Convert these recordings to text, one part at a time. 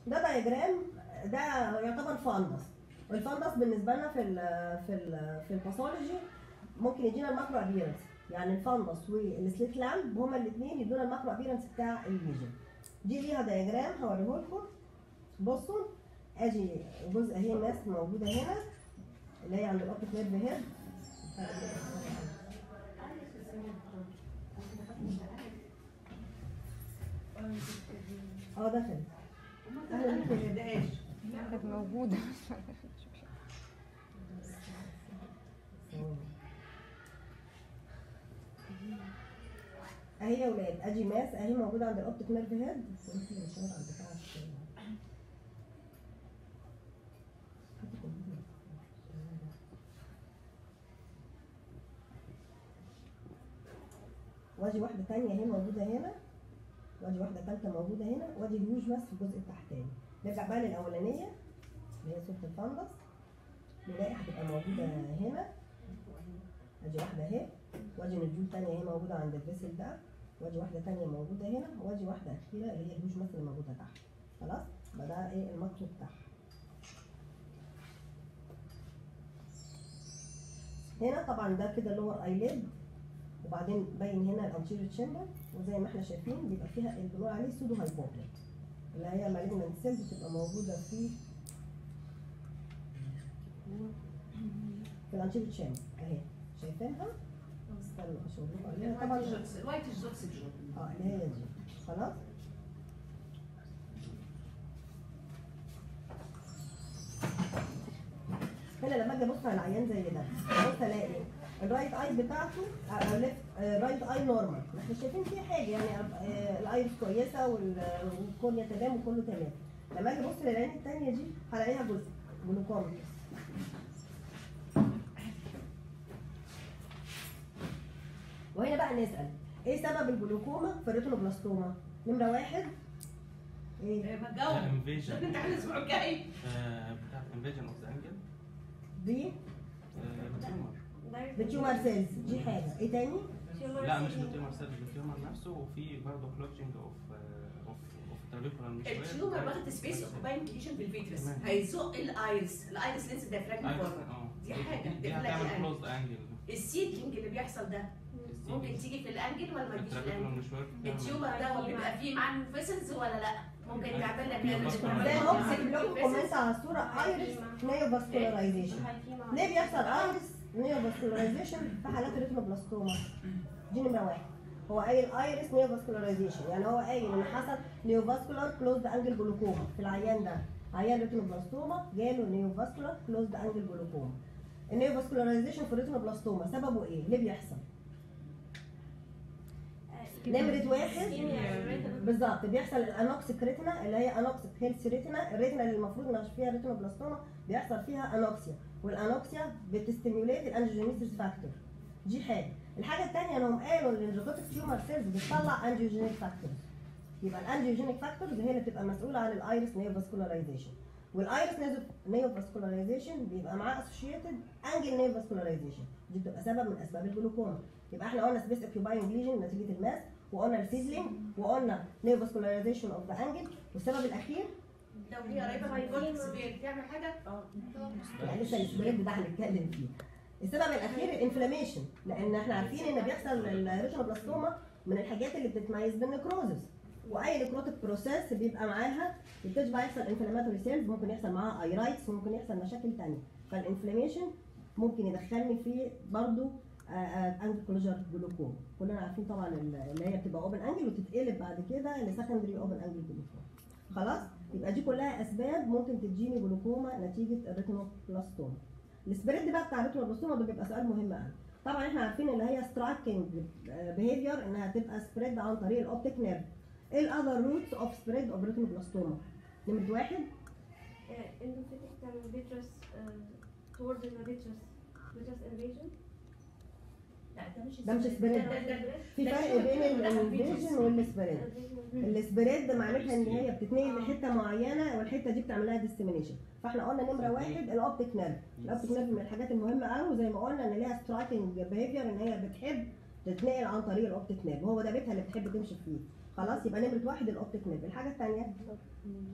ده دايجرام ده يعتبر فاندس والفاندس بالنسبه لنا في ال في ال في الباثولوجي ممكن يدينا الماكرو ابيرنس يعني الفاندس والسليت لامب هما الاثنين يدونا الماكرو ابيرنس بتاع الليجن دي ليها دايجرام هوريه لكم بصوا ادي جزء اهي ماس موجوده هنا اللي هي عند الاوبتيك نيرف هيد اه دخل اهلا بيكم كانت موجودة اهي يا ولاد ادي ماس اهي موجوده عند الاوبتيك نيرف هيد وادي واحده تانية اهي موجوده هنا وادي واحده ثالثه موجوده هنا وادي الهيوج ماس في الجزء التحتاني نرجع بقى للاولانيه اللي هي صوره الفندس نلاقي هتبقى موجوده هنا ادي واحده اهي وادي نجوم تانية اهي موجودة عند الفيسل ده وادي واحدة تانية موجودة هنا وادي واحدة أخيرة اللي هي الهوش مثلا اللي موجودة تحت خلاص يبقى ده ايه المطلوب بتاعها هنا طبعا ده كده اللور ايليد وبعدين باين هنا الانتيريور تشامبر وزي ما احنا شايفين بيبقى فيها اللي بنقول عليه سودو هايبوبليك اللي هي مالجنت سيلز بتبقى موجودة في في الانتيريور تشامبر اهي شايفينها استنوا اشاور لكم عليها طبعا الوايت الجوكسجين اه اللي هي دي خلاص هنا لما اجي ابص على العيان زي ده ابص الاقي الرايت اي بتاعته او ليفت رايت اي نورمال احنا شايفين فيه حاجه يعني آه، الايرس كويسه وال- والكورنيا تمام وكله تمام لما اجي ابص للعين الثانيه دي هلاقيها جزء جلوكوما وهنا بقى نسال ايه سبب الجلوكوما في الريتينوبلاستوما نمره واحد ايه ما تجاوب انفيجن انت عامل الاسبوع الجاي بتاعت انفيجن اوف ذا انجل دي التيومر بتيومر سيلز دي حاجه ايه تاني لا مش التيومر سيلز التيومر نفسه وفي برضه كلوتشنج اوف اوف اوف تريكولار مش التيومر واخد سبيس اوكوباين بوزيشن في الفيترس تمام. هيزق الايرس الايرس لينس دايفراجم أيوة، بره اه دي حاجة، دي دي هتعمل بتلاقي كلوزد انجل السيدلينج اللي بيحصل ده ممكن تيجي في الانجل ولا ما تجيش في التريكولار الانجل مش ورك التيومر ده بيبقى فيه معاه فيسلز ولا لا ممكن تعمل لك زي ما هو كاتب لكم كومنت على الصوره ايرس نيو فاسكولارايزيشن ليه بيحصل ايرس نيو فاسكولارايزيشن في حالات الريتينوبلاستوما دي نمره واحد هو قايل ايرس نيو فاسكولارايزيشن يعني هو قايل ان حصل نيو فاسكولار كلوزد انجل جلوكوما في العيان ده عيان ريتينوبلاستوما جاله نيو فاسكولار كلوزد انجل جلوكوما النيو فاسكولارايزيشن في الريتينوبلاستوما سببه ايه؟ ليه بيحصل؟ نمرة واحد بالظبط بيحصل الانوكسيك ريتنا اللي هي انوكسيك هيلث ريتنا الريتنا اللي المفروض ما فيها ريتينوبلاستوما بيحصل فيها انوكسيا والانوكسيا بتستيميوليت الانجيوجينيسيس فاكتور دي حاجه الحاجه الثانيه انهم قالوا ان الريكوتيك تيومر سيلز بتطلع انجيوجينيك فاكتورز يبقى الانجيوجينيك فاكتورز هي اللي بتبقى مسؤوله عن الايرس نيو فاسكولارايزيشن والايرس نيو فاسكولارايزيشن بيبقى معاه اسوشيتد انجل نيو فاسكولارايزيشن دي بتبقى سبب من اسباب الجلوكوما يبقى احنا قلنا سبيس اوكيباينج ليجن نتيجه الماس وقلنا السيزلينج وقلنا نيو فاسكولارايزيشن اوف ذا انجل والسبب الاخير لو هي قريبه من الكورتكس بتعمل حاجه يعني لسه السبريد ده هنتكلم فيه السبب الاخير الانفلاميشن لان احنا عارفين ان بيحصل الريتينوبلاستوما من الحاجات اللي بتتميز بالنكروزس واي نكروتيك بروسيس بيبقى معاها بتشبع يحصل انفلاماتوري سيلز ممكن يحصل معاها ايرايتس ممكن يحصل مشاكل تانية فالانفلاميشن ممكن يدخلني في برضو انجل كلوجر جلوكوما كلنا عارفين طبعا اللي هي بتبقى اوبن انجل وتتقلب بعد كده لسكندري اوبن انجل جلوكوما خلاص يبقى دي كلها اسباب ممكن تديني جلوكوما نتيجه الريتينوبلاستوما السبريد بقى بتاع الريتينوبلاستوما ده بيبقى سؤال مهم قوي طبعا احنا عارفين اللي هي سترايكنج بيهيفير انها تبقى سبريد عن طريق الاوبتيك نيرف ايه الاذر روتس اوف سبريد اوف ريتينوبلاستوما نمره واحد endophilic vitreous uh, towards the vitreous vitreous invasion لا ده مش ده مش سبريد في فرق بين الانفيجن والسبريد السبريد معناتها ان هي بتتنقل لحته معينه والحته دي بتعمل لها ديستيمينيشن فاحنا قلنا نمره واحد الاوبتيك نيرف الاوبتيك نيرف من الحاجات المهمه قوي زي ما قلنا ان ليها سترايكنج بيهيفير ان هي بتحب تتنقل عن طريق الاوبتيك نيرف هو ده بيتها اللي بتحب تمشي فيه خلاص يبقى نمره واحد الاوبتيك نيرف الحاجه الثانيه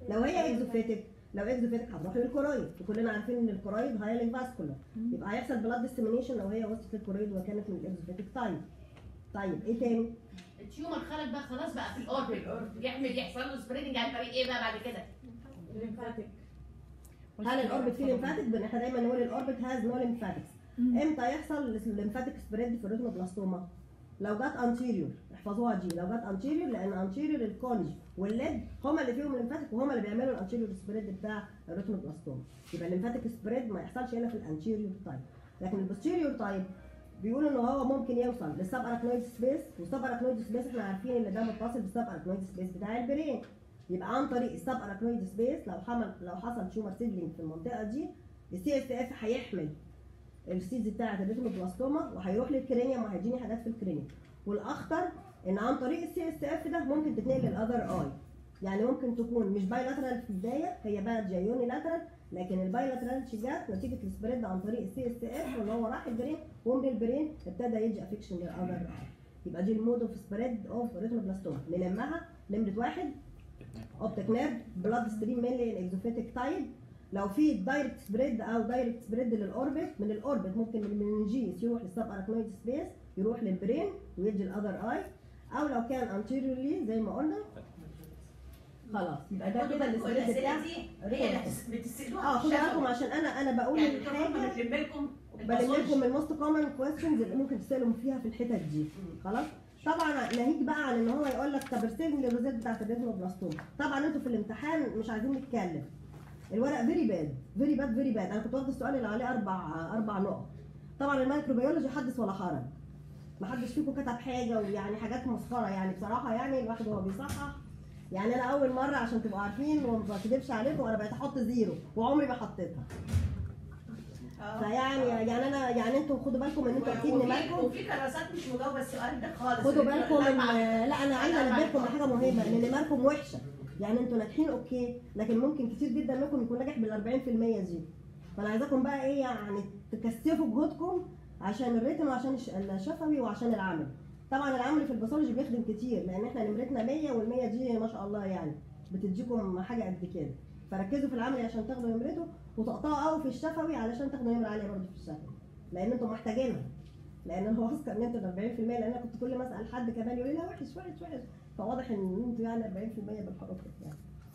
لو هي اكزوفيتك لو اكزوفيتك هتروح للكورويد وكلنا عارفين ان الكورويد هايلينج فاسكولار يبقى هيحصل بلاد ديستيمينيشن لو هي وصلت للكورويد وكانت من الاكزوفيتك تايب طيب ايه تاني؟ التيومر خرج بقى خلاص بقى في الاوربت يعمل يحصل له سبريدنج عن طريق ايه بقى بعد كده؟ الليمفاتيك هل الاوربت فيه ليمفاتيك؟ بن- احنا دايما نقول الاوربت هاز نو ليمفاتكس امتى يحصل الليمفاتيك سبريد في الريتينوبلاستوما؟ لو جت انتيريور احفظوها دي لو جت انتيريور لان انتيريور الكونج والليد هما اللي فيهم ليمفاتيك وهما اللي بيعملوا الانتيريور سبريد بتاع الريتينوبلاستوما يبقى الليمفاتيك سبريد ما يحصلش هنا في الانتيريور تايب لكن البوستيريور تايب بيقولوا ان هو ممكن يوصل للسب اراكنويد سبيس والسب اراكنويد سبيس احنا عارفين ان ده متصل بالسب اراكنويد سبيس بتاع البرين يبقى عن طريق السب اراكنويد سبيس لو حمل لو حصل تيومر سيدلينج في المنطقه دي السي اس اف هيحمل السيدز بتاعه الريتينوبلاستوما وهيروح للكرينيوم وهيديني حاجات في الكرينيوم والاخطر ان عن طريق السي اس اف ده ممكن تتنقل للاذر اي يعني ممكن تكون مش بايلاترال في البدايه هي بقى جايوني لاترال لكن البايلاترال جات نتيجه السبريد عن طريق السي اس اف وان هو راح البرين ومن البرين ابتدى يجي افكشن للاذر اي يبقى دي المود اوف سبريد اوف ريتينوبلاستوما نلمها نمره واحد اوبتيك نيرف بلاد ستريم مينلي ان اكزوفيتك تايب لو في دايركت سبريد او دايركت سبريد للاوربت من الاوربت ممكن من المنجيس يروح للسب اراكنويد سبيس يروح للبرين ويجي الاذر اي او لو كان انتيريورلي زي ما قلنا خلاص يبقى ده خدوا كده بالكم السبريد الاسئله بتاع دي هي اللي بتس- بتسالوها اه في خدوا الشفوي. بالكم عشان انا انا بقول يعني الحاجه الحاجه بتلم لكم بلم لكم الموست كومن كويستشنز اللي ممكن تسالهم فيها في الحتت دي خلاص طبعا ناهيك بقى عن ان هو يقول لك طب ارسم لي الروزات بتاعت الريتينوبلاستوما طبعا انتوا في الامتحان مش عايزين نتكلم الورق فيري باد فيري باد فيري باد انا كنت واخده السؤال اللي عليه اربع اربع نقط طبعا الميكروبيولوجي حدث ولا حرج ما حدش فيكم كتب حاجه ويعني حاجات مسخره يعني بصراحه يعني الواحد وهو بيصحح يعني انا اول مره عشان تبقوا عارفين وما بكذبش عليكم انا بقيت احط زيرو وعمري ما حطيتها فيعني يعني انا يعني انتوا خدوا بالكم ان انتوا اكيد وفي- نمركم وفي كراسات مش مجاوبه السؤال ده خالص خدوا بالكم ان الأربع- لا انا عايزه الأربع انبهكم نقاط. بحاجه مهمه ان نمركم وحشه يعني انتوا ناجحين اوكي لكن ممكن كتير جدا منكم يكون ناجح بال 40% دي فانا عايزاكم بقى ايه يعني تكثفوا جهدكم عشان الريتم وعشان الش- الشفوي وعشان العمل طبعا العمل في الباثولوجي بيخدم كتير لان احنا نمرتنا 100 وال100 دي ما شاء الله يعني بتديكم حاجه قد كده فركزوا في العمل عشان تاخدوا نمرته وتقطعوا قوي في الشفوي علشان تاخدوا نمره عاليه برضه في الشفوي لان انتم محتاجينها لان انا واثقه ان انتوا 40% لان انا كنت كل ما اسال حد كمان يقول لي لا وحش وحش وحش فواضح ان انتوا يعني 40% بالحروف يعني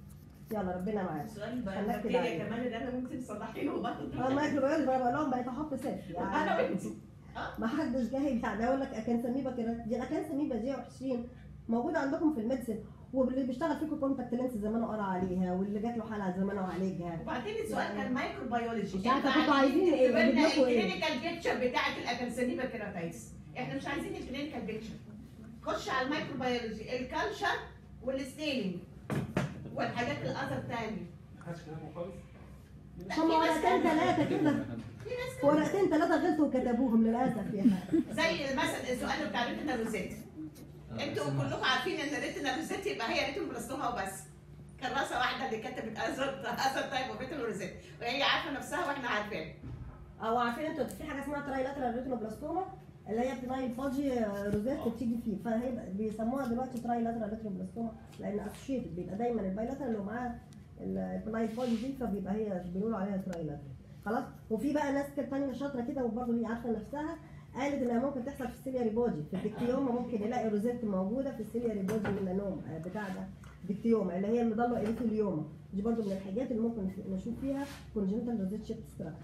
يلا ربنا معاك السؤال هنركز البكتيريا عليه. كمان اللي انا ممكن تصلحينه اه برضه الميكروبيولوجي بقى بقول لهم بقيت احط صفر انا يعني وانتي ما حدش جاي يعني اقول لك كان سميبه كده دي كان سميبه دي وحشين موجوده عندكم في الميديسن واللي بيشتغل فيكم كونتاكت لينس زمانه قرا عليها واللي جات له حلقه زمانه عالجها وبعدين السؤال كان مايكرو بيولوجي مش عارفة كنتوا عايزين ايه؟ اجيب لكم ايه؟ الكلينيكال بيكتشر بتاعت الاكنسانيبا كيراتايتس احنا مش عايزين الكلينيكال بيكتشر خش على المايكرو بيولوجي الكالشر والستيننج والحاجات الاذر تاني محدش كلامه خالص لا، هم في ناس ورقتين كده. ثلاثه كده في ناس كده. ورقتين ثلاثه غلطوا وكتبوهم للاسف يعني زي مثلا السؤال بتاع ريتنا روزيت انتوا كلكم عارفين ان ريتنا روزيت يبقى هي ريتنا بلاستوما وبس كراسه واحده اللي كتبت اذر اذر تايب اوف ريتنا روزيت وهي عارفه نفسها واحنا عارفين او عارفين انتوا في حاجه اسمها ترايلاترال ريتينوبلاستوما اللي هي بتبقى الفاجي روزيت بتيجي فيه فهي بيسموها دلوقتي ترايلاترال ريتينوبلاستوما لان اسوشيتد بيبقى دايما البايلاترال اللي معاها البلاي فاجي دي فبيبقى هي بيقولوا عليها ترايلاترال خلاص وفي بقى ناس كده تانية شاطره كده وبرضه هي عارفه نفسها قالت انها ممكن تحصل في السيلياري بودي في الدكتيوما ممكن يلاقي روزيت موجوده في السيلياري بودي ميلانوم آه، بتاع ده دكتيوما اللي هي المضله اريثوليوما دي برضه من الحاجات اللي ممكن نشوف فيها كونجنتال روزيت شيب ستراكشر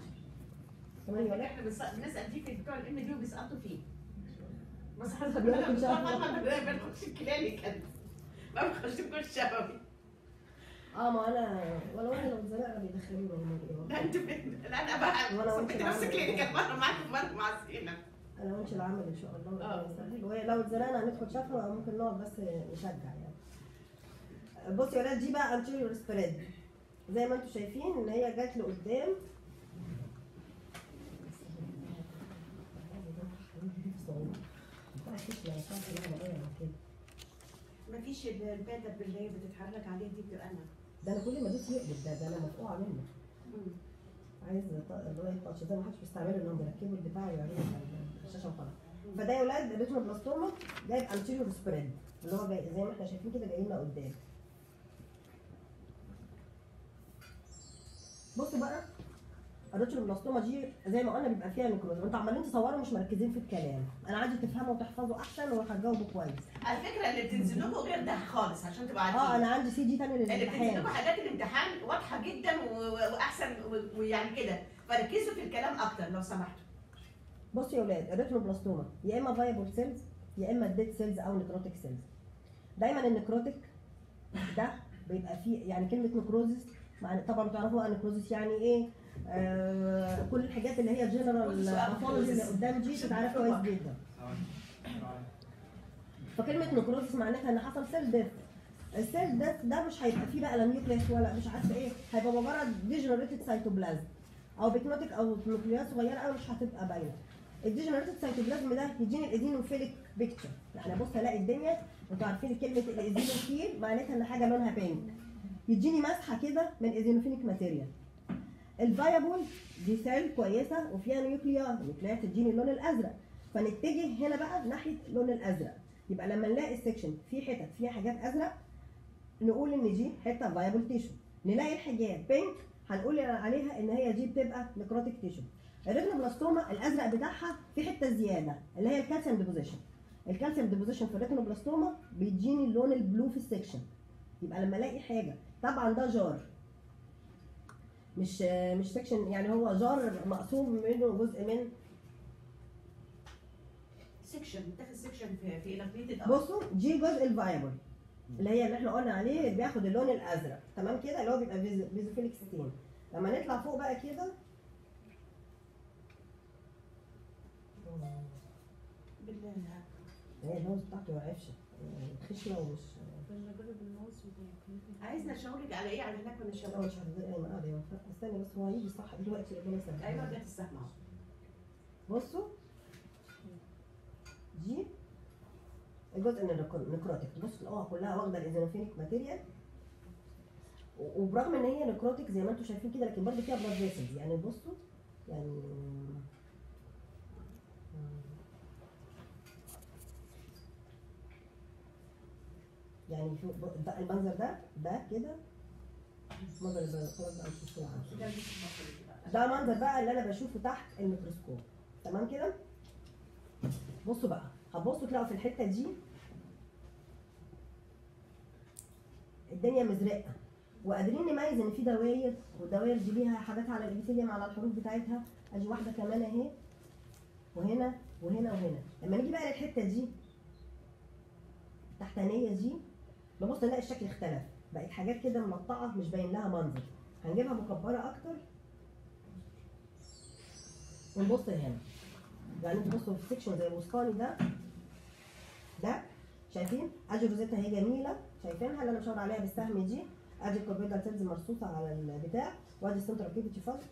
تمام يا ولاد؟ احنا بنس- بنسال دي في بتوع الام دي وبيسقطوا فيه بس طب يلا إن شاء الله. ما بنخش الكلينيكال ما بنخش الكل شفوي اه ما انا ولو انا لو اتزنقنا بيدخلوني والله لا انت لا انا بقى وأنا وأنت صبيت نفس معانا. كلينيكال مره معاك ومره مع سينا انا وانش العمل ان شاء الله آه. ربنا يسهل وهي لو اتزنقنا هندخل شفوي او ممكن نقعد بس نشجع يعني بصوا يا ولاد دي بقى انتيريور سبريد زي ما انتم شايفين ان هي جات لقدام مفيش البادة اللي هي بتتحرك عليه دي بتبقى انا ده انا كل ما ادوس يقلب ده ده انا مفقوعه منه عايز ط- اللي هو التاتش ده ما حدش بيستعمله انهم بيركبوا البتاع ويعملوا على الشاشه وخلاص فده يا ولاد الريتينوبلاستوما جايب انتيريور سبريد اللي هو جاي زي ما احنا شايفين كده جاي لنا قدام بصوا بقى الروتشلوبلاستوما دي زي ما قلنا بيبقى فيها نكروز وانتوا عمالين تصوروا مش مركزين في الكلام انا عايزه تفهموا وتحفظوا احسن وهتجاوبوا كويس على فكره اللي بتنزل لكم غير ده خالص عشان تبقوا اه عارفين انا عندي سي دي تاني اللي بتنزل لكم للامتحان حاجات الامتحان واضحه جدا و- و- واحسن و- ويعني كده فركزوا في الكلام اكتر لو سمحتوا بصوا يا اولاد الريتينوبلاستوما يا اما فايبل سيلز يا اما ديد سيلز او نكروتيك سيلز دايما النكروتيك ده بيبقى فيه يعني كلمه نكروزس معنى طبعا تعرفوا بقى نكروزس يعني ايه آه كل الحاجات اللي هي الجنرال باثولوجي اللي قدام دي تتعرف كويس جدا فكلمه نكروزس معناتها ان حصل سيل ديث السيل ديث ده مش هيبقى فيه بقى لا نيوكليس ولا مش عارفه ايه هيبقى مجرد ديجنريتد سيتوبلازم او بيكنوتيك او نيوكليات صغيره قوي مش هتبقى باينه الديجنريتد سيتوبلازم ده يديني الايزينوفيليك بيكتشر يعني ابص الاقي الدنيا انتوا عارفين كلمه الايزينوفيل معناتها ان حاجه لونها بينك يديني مسحه كده من ايزينوفيليك ماتيريال الفايبل دي سيل كويسه وفيها نيوكليا النيوكليا تديني اللون الازرق فنتجه هنا بقى ناحيه اللون الازرق يبقى لما نلاقي السكشن فيه حتت فيها حاجات ازرق نقول ان دي حته فايبل تيشو نلاقي الحاجات بينك هنقول عليها ان هي دي بتبقى نكروتيك تيشو الريتينوبلاستوما الازرق بتاعها في حته زياده اللي هي الكالسيوم ديبوزيشن الكالسيوم ديبوزيشن في الريتينوبلاستوما بيديني اللون البلو في السكشن يبقى لما الاقي حاجه طبعا ده جار مش مش سكشن يعني هو جار مقسوم منه جزء من سيكشن بتاخد سيكشن في في الابليتد بصوا دي الجزء الفايبل اللي هي اللي احنا قلنا عليه اللي بياخد اللون الازرق تمام كده اللي هو بيبقى فيزوفيليك ستين لما نطلع فوق بقى كده بالله هي النوز بتاعته وعفشه خشنه ومش بنجرب الماوس عايزنا اشاورك على ايه على هناك ولا لا اشاورك مش هتقدر ايه قاعده يا وفاء استني بس هو هيجي صح دلوقتي ربنا يسهل ايوه جت السهم اهو بصوا دي الجزء من النكر- النكروتيك تبص تلاقوها كلها واخده الايزينوفيليك ماتيريال و- وبرغم ان هي نكروتيك زي ما انتم شايفين كده لكن برضه فيها بلاد فيسلز يعني بصوا يعني يعني شوف ب- ده المنظر ده ده كده منظر البلد خلاص بقى مش مشكله عندي. ده مش المفروض بقى. ده منظر بقى اللي انا بشوفه تحت الميكروسكوب تمام كده بصوا بقى هتبصوا تلاقوا في الحته دي الدنيا مزرقه وقادرين نميز ان في دواير والدواير دي ليها حاجات على الابيثيليوم على الحروف بتاعتها ادي واحده كمان اهي وهنا وهنا وهنا لما نيجي بقى للحته دي التحتانيه دي نبص نلاقي الشكل اختلف بقت حاجات كده مقطعه مش باين لها منظر هنجيبها مكبره اكتر ونبص هنا يعني انتوا بصوا في السكشن زي الوسطاني ده ده شايفين ادي روزيتا هي جميله شايفينها اللي انا مشاور عليها بالسهم دي ادي الكوربيدال سيلز مرصوصه على البتاع وادي السنتر كيفيتي فاز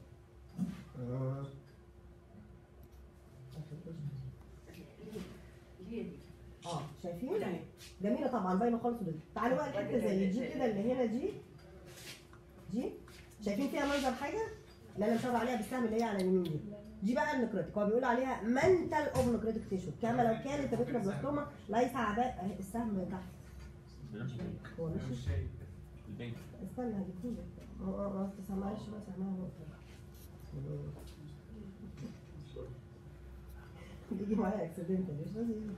ليه دي؟ اه شايفين كده اهي. جميله طبعا باينه خالص ودي. تعالوا بقى الحته زي دي كده اللي هنا دي دي شايفين فيها منظر حاجه اللي انا مشاور عليها بالسهم اللي هي على اليمين دي دي بقى النكروتيك هو بيقول عليها منتال اوف نكروتيك تيشو كما لو كانت الريتروبلاستوما ليس عباء أهي السهم تحت هو ماشي البنك استنى هجيبهولك ما ما ما تسمعش بقى سمعها نقطة بيجي معايا اكسيدنت مش لازم يجي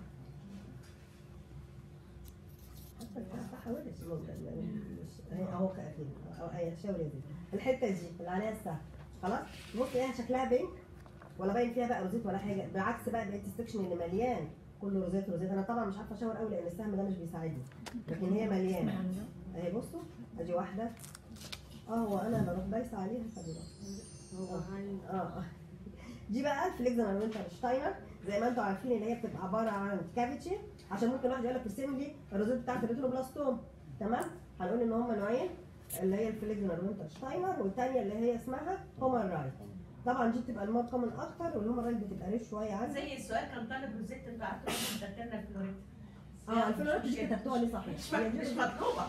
حتى الصح وحش مش هي اهو كده او هي شاور يا زين الحته دي اللي عليها السهم خلاص بص هي شكلها بينك ولا باين فيها بقى روزيت ولا حاجه بالعكس بقى بقيت السكشن اللي مليان كله روزيت روزيت انا طبعا مش عارفه اشاور قوي لان السهم ده مش بيساعدني لكن هي مليانه اهي بصوا ادي واحده اه هو انا بروح دايسه عليها فبيروح هو عن اه اه دي بقى الفليكزنر وينتر شتاينر زي ما انتم عارفين اللي هي بتبقى عباره عن كافيتي عشان ممكن واحد يقول لك ارسم لي الروزيت بتاعت الريتروبلاستوم تمام هنقول ان هم نوعين اللي هي الفليكزنر وينتر شتاينر والثانيه اللي هي اسمها هومر رايت طبعا دي بتبقى المار كومن اكتر والهومر رايت بتبقى ريش شويه عنها زي السؤال كان طالب روزيت انتوا قعدتوا تذكرنا الفلوريت اه الفلوريت مش كتبتوها ليه صحيح مش هي دي مش مطلوبه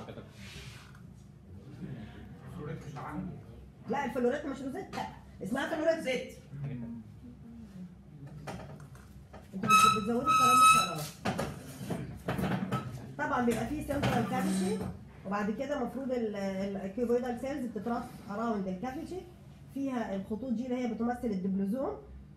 فلوريت مش عندي لا الفلوريت مش روزيت لا اسمها فلوريت روزيت انتوا مش بتزودوا الكلام ده خلاص طبعا بيبقى فيه سنترال كافيتي وبعد كده المفروض الكيوبويدال سيلز بتترص اراوند الكافيتي فيها الخطوط دي اللي هي بتمثل الدبلوزوم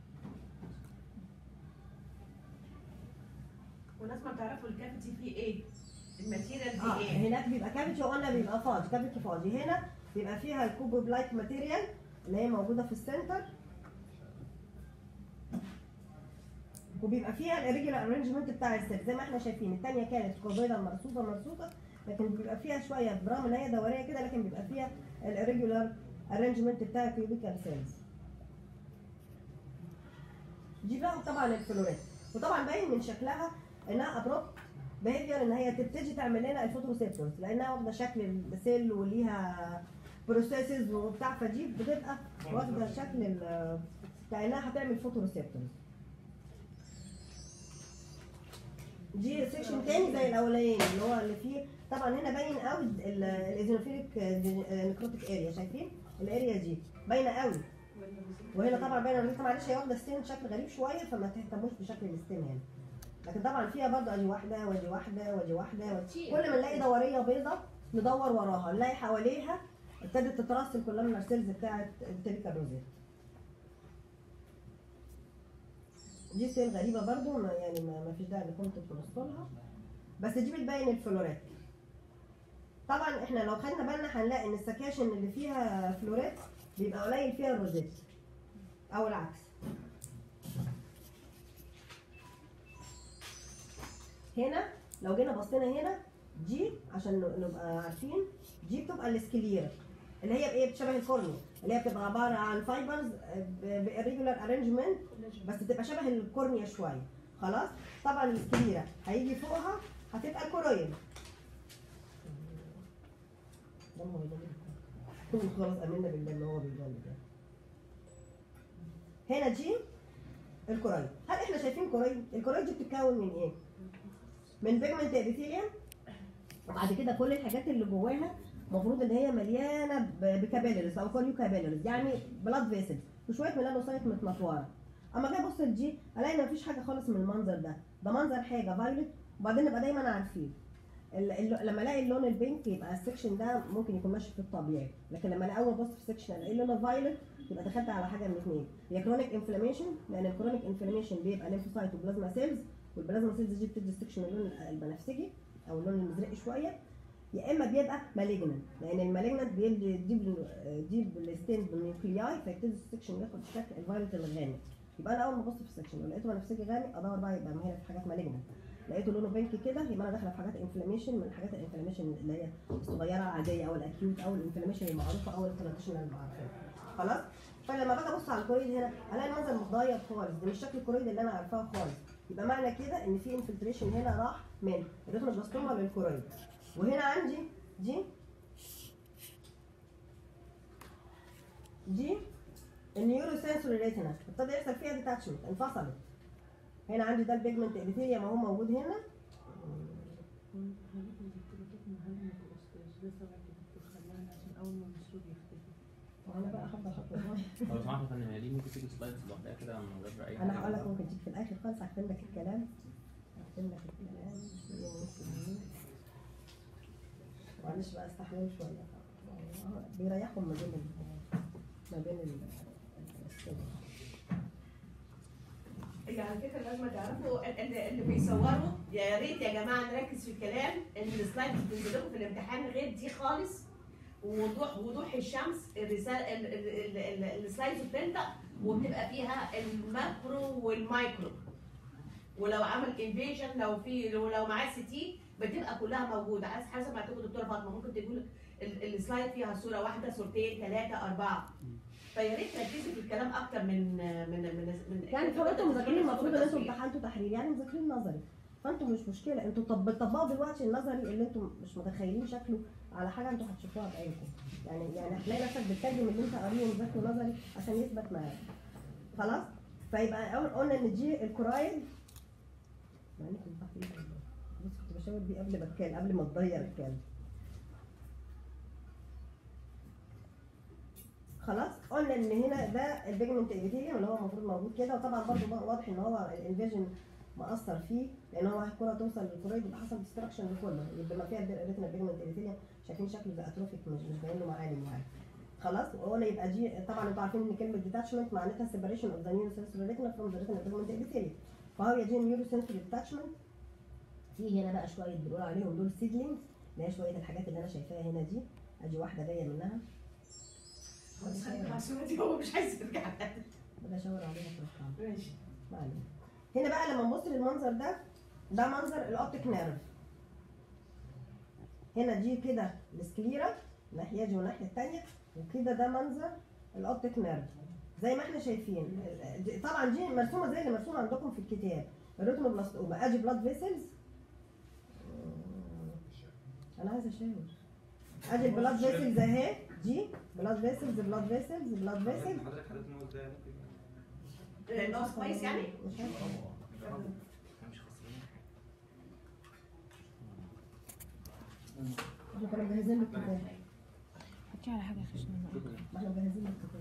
وناس ما تعرفوا الكافيتي فيه ايه الماتيريال اه فيه ايه هناك بيبقى كافيتي وقلنا بيبقى فاضي كافيتي فاضي هنا بيبقى فيها الكوبو بلايك ماتيريال اللي هي موجوده في السنتر وبيبقى فيها الريجولار ارينجمنت بتاع السيل زي ما احنا شايفين الثانيه كانت كوزويدا مرصوصه مرصوصه لكن بيبقى فيها شويه برغم ان هي دوريه كده لكن بيبقى فيها الريجولار ارينجمنت بتاع الكيوبيكال سيلز دي بقى طبعا الفلورات وطبعا باين من شكلها انها ابروبت بيهيفير ان هي تبتدي تعمل لنا الفوتوريسبتورز لانها واخده شكل السيل وليها بروسيسز وبتاع فدي بتبقى واخده شكل ال- كانها هتعمل فوتوريسبتورز دي سيكشن تاني زي الاولاني اللي هو اللي فيه طبعا هنا باين قوي الايزوفيليك نكروتيك اريا شايفين الاريا دي باينه قوي وهنا طبعا باينه ان معلش هي واخده ستين شكل غريب شويه فما تهتموش بشكل الستين هنا لكن طبعا فيها برضه ادي واحده وادي واحده وادي واحده وادي كل ما نلاقي دوريه بيضه ندور وراها نلاقي حواليها ابتدت تترسل كلها السيلز بتاعت التريكا روزيت دي سيل غريبه برضو ما يعني ما, ما فيش داعي انكم تبصوا لها بس دي بتبين الفلورات طبعا احنا لو خدنا بالنا هنلاقي ان السكاشن اللي فيها فلورات بيبقى قليل فيها الروزيت او العكس هنا لو جينا بصينا هنا دي عشان نبقى عارفين دي بتبقى السكليرا اللي هي بايه بشبه الكورنيا اللي هي بتبقى عباره عن فايبرز بإريجولار ارينجمنت بس تبقى شبه الكورنيا شويه خلاص طبعا السكليرا هيجي فوقها هتبقى الكورويد ده هو بيجلد. خلاص امنا بالله ان هو بيجلد يعني. هنا دي الكورويد هل احنا شايفين كورويد الكورويد دي بتتكون من ايه من بيجمنت ابيثيليوم وبعد كده كل الحاجات اللي جواها المفروض ان هي مليانه ب- بكابيلرز او كوريو كابيلرز يعني بلاد فيسل وشويه ميلانوسايت متنطوره اما اجي ابص لدي الاقي ان مفيش حاجه خالص من المنظر ده ده منظر حاجه فايلت وبعدين نبقى دايما عارفين ال- ال- لما الاقي اللون البينك يبقى السكشن ده ممكن يكون ماشي في الطبيعي لكن لما الاقي اول ابص في السكشن الاقي اللون الفايلت يبقى دخلت على حاجه من اثنين يا كرونيك انفلاميشن لان الكرونيك انفلاميشن بيبقى ليمفوسايت وبلازما سيلز والبلازما سيلز دي بتدي السكشن اللون البنفسجي او اللون المزرق شويه يا اما بيبقى مالجننت لان المالجننت بيدي ديب ديب الستين بالنيوكلياي فيبتدي السكشن ياخد شكل الفايلت الغامق يبقى انا اول ما ابص في السكشن لو لقيته بنفسجي غامق ادور بقى يبقى ما هنا في حاجات مالجننت لقيته لونه بينك كده يبقى انا داخله في حاجات انفلاميشن من حاجات الانفلاميشن اللي هي الصغيره العاديه او الاكيوت او الانفلاميشن المعروفه او الانفلاميشن اللي بعرفها خلاص فلما باجي ابص على الكوريد هنا الاقي المنظر متغير خالص ده مش شكل الكوريد اللي انا عارفاه خالص يبقى معنى كده ان في انفلتريشن هنا راح من الريتنوبلاستوما للكوريد وهنا عندي دي دي النيورو سنسوري ريتنا ابتدى يحصل فيها ديتاتشمنت انفصلت هنا عندي ده البيجمنت ابيثيليوم اهو موجود هنا وانا بقى حابه احط لو سمحت يا فندم هي دي ممكن تيجي سلايدز لوحدها كده من غير اي انا حاجة. هقول لك ممكن تيجي في الاخر خالص هختم لك الكلام هختم لك الكلام معلش بقى استحملوا شويه آه، بيريحهم ما بين ال- ما بين ال- السن. اللي على فكره لازم تعرفوا ال- ال- اللي بيصوروا يا ريت يا جماعه نركز في الكلام ان السلايد اللي بتنزل لكم في الامتحان غير دي خالص ووضوح وضوح الشمس الرساله ال- ال- ال- ال- السلايدز بتنطق وبتبقى فيها الماكرو والمايكرو ولو عمل انفيجن لو في لو لو معاه سي تي بتبقى كلها موجوده حسب حسب ما تقول دكتوره فاطمه ممكن تقول ال- السلايد فيها صوره واحده صورتين ثلاثه اربعه فيا ريت تركزي في الكلام اكتر من من من من يعني طب انتوا مذاكرين المفروض ان انتوا امتحنتوا تحرير يعني مذاكرين نظري فانتوا مش مشكله انتوا طب بتطبقوا دلوقتي النظري اللي انتوا مش متخيلين شكله على حاجه انتوا هتشوفوها بعينكم يعني يعني هتلاقي نفسك بتترجم اللي انت قاريه ومذاكره نظري عشان يثبت معاك خلاص فيبقى أول قلنا ان دي الكورايل مع انكم تحرير والله. بص كنت بشاور بيه قبل ما اتكلم قبل ما تضيع الكلام خلاص قلنا ان هنا ده البيجمنت ابيثيليوم اللي هو المفروض موجود كده وطبعا برضه بقى واضح ان هو الانفيجن مأثر فيه لان هو الكره توصل للكورويد يبقى حصل ديستراكشن لكله يبقى ما فيها الريتنا بيجمنت ابيثيليوم شايفين شكله ده اتروفيك مش مش باين له معالم يعني خلاص وقلنا يبقى دي طبعا انتوا عارفين ان كلمه ديتاتشمنت معناتها سيبريشن اوف ذا نيورو سنسوري ريتنا فروم ذا ريتنا بيجمنت ابيثيليوم فهو دي النيورو سنسوري ديتاتشمنت في هنا بقى شويه بنقول عليهم دول سيدلينجز اللي هي شويه الحاجات اللي انا شايفاها هنا دي ادي واحده جايه منها بس خلينا الصورة دي هو مش عايز يرجع بدي اشاور عليها في الرقم ماشي ما علينا. هنا بقى لما نبص للمنظر ده ده منظر الاوبتيك نيرف هنا دي كده السكليرا الناحيه دي والناحيه الثانيه وكده ده منظر الاوبتيك نيرف زي ما احنا شايفين دي- طبعا دي مرسومه زي اللي مرسومه عندكم في الكتاب الريتنوبلاستوما ادي بلاد فيسلز انا عايزه اشاور ادي البلاد فيسلز اهي دي بلاد فيسلز بلاد فيسلز بلاد فيسلز حضرتك حضرتك ان هو ازاي ممكن ناقص كويس يعني مش عارفة. احنا مش خسرانين احنا كنا مجهزين له الكتاب حطيه على حاجه خشنه ما احنا مجهزين له الكتاب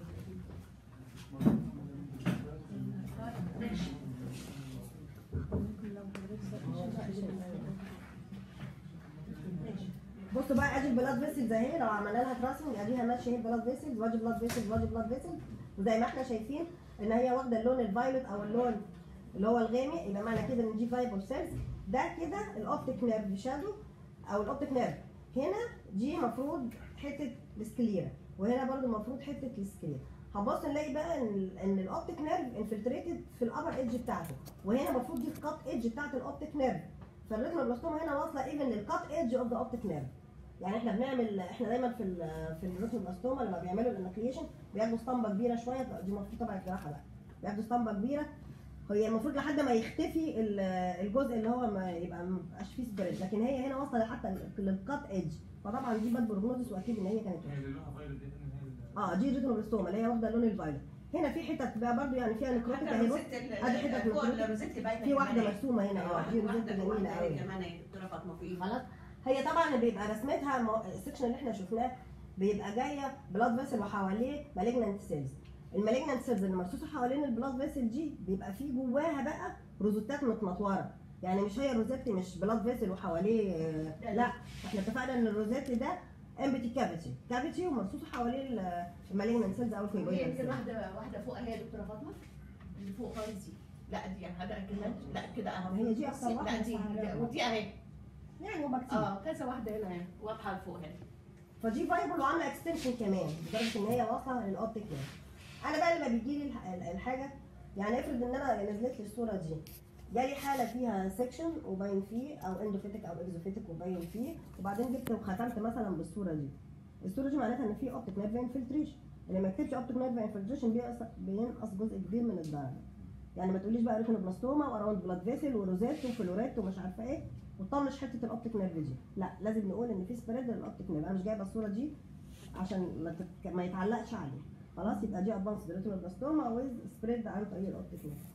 بصوا بقى ادي البلاد فيسلز اهي لو عملنا لها تراسنج اديها ماشيه اهي بلاد فيسلز وادي بلاد فيسلز وادي بلاد فيسلز وزي ما احنا شايفين ان هي واخده اللون الفايولت او اللون اللي هو الغامق يبقى معنى كده ان دي فايبل سيلز ده كده الاوبتيك نيرف شادو او الاوبتيك نيرف هنا دي المفروض حته السكليرا وهنا برضو المفروض حته السكليرا هنبص نلاقي بقى ان ان الاوبتيك نيرف انفلتريتد في الابر ايدج بتاعته وهنا المفروض دي الكات ايدج بتاعت الاوبتيك نيرف فالريتنوبلاستوما هنا واصله ايفن للكات ايدج اوف ذا اوبتيك نيرف يعني احنا بنعمل احنا دايما في ال في الريتنوبلاستوما لما بيعملوا الانكليشن بياخدوا اسطمبه كبيره شويه دي المفروض تبع الجراحه بقى بياخدوا اسطمبه كبيره هي المفروض لحد ما يختفي ال- الجزء اللي هو ما يبقى ما يبقاش فيه سبريد لكن هي هنا واصله حتى للكات ايدج فطبعا دي باد بروجنوزس واكيد ان هي كانت هي اللي لونها فايولت دي ان هي اه دي ريتنوبلاستوما اللي هي واخده اللون الفايولت هنا في حتت بقى برضو يعني فيها نكروتيك حتى اهي بص الروزيت ال- ادي حتت فوق نكروتيك الروزيت باينه في واحده كمان. مرسومه هنا اه دي روزيت واحده جميله واحده قوي كمان يا دكتوره فاطمه فوقيه خلاص هي طبعا بيبقى رسمتها مو- السكشن اللي احنا شفناه بيبقى جايه بلاد فيسل وحواليه مالجنانت سيلز المالجنانت سيلز اللي مرصوصه حوالين البلاد فيسل دي بيبقى فيه جواها بقى روزوتات متنطوره يعني مش هي الروزيت مش بلاد فيسل وحواليه آه، لا احنا اتفقنا ان الروزيت ده امبتي كافيتي كافيتي ومرصوصه حواليه المالجنانت سيلز او وهي يمكن الكويبويد واحده واحده فوق اهي يا دكتوره فاطمه اللي فوق خالص دي لا دي يعني حضرتك كده لا كده اهو هي دي أكتر لا واحدة دي فعلا. ودي اهي يعني هما كتير اه كذا واحده هنا اهي واضحه لفوق هنا فدي فايبل وعامله اكستنشن كمان لدرجه ان هي واصله للاوبتيك نيرف انا بقى لما بيجي لي الح- ال- الحاجه يعني افرض ان انا نزلت لي الصوره دي جالي حاله فيها سكشن وباين فيه او اندوفيتك او اكزوفيتك وباين فيه وبعدين جبت وختمت مثلا بالصوره دي الصوره دي معناتها ان في اوبتيك نيرف انفلتريشن اللي ما يكتبش اوبتيك نيرف انفلتريشن بينقص جزء كبير من الدرجه يعني ما تقوليش بقى ريتينوبلاستوما واراوند بلاد فيسل وروزيت وفلوريت ومش عارفه ايه وطنش حته الاوبتيك نيرف دي لا لازم نقول ان في سبريد للاوبتيك نيرف انا مش جايبه الصوره دي عشان ما, تت... ما يتعلقش عليه خلاص يبقى دي ادفانس ريتينوبلاستوما ويز سبريد عن طريق الاوبتيك نيرف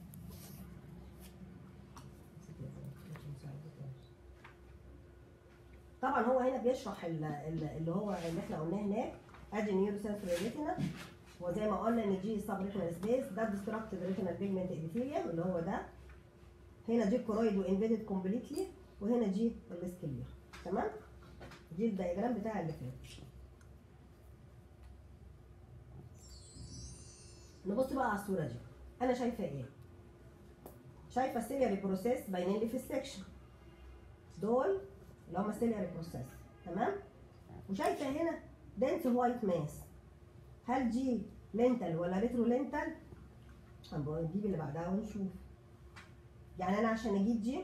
طبعا هو هنا بيشرح ال- ال- اللي هو اللي احنا قلناه هناك ادي نيورو سنسوري ريتنا وزي ما قلنا ان دي سب ريتنال سبيس ده ديستراكتيف ريتنال بيجمنت ابيثيليوم اللي هو ده هنا دي الكورويد وانفيدد كومبليتلي وهنا دي الاسكلير تمام دي الدايجرام بتاع اللي فات نبص بقى على الصوره دي انا شايفه ايه شايفه السيلياري بروسيس باينين لي في السكشن دول اللي هم السيلياري بروسيس تمام وشايفه هنا دنس وايت ماس هل دي لينتال ولا ريترو لينتال هنبقى نجيب اللي بعدها ونشوف يعني انا عشان اجيب دي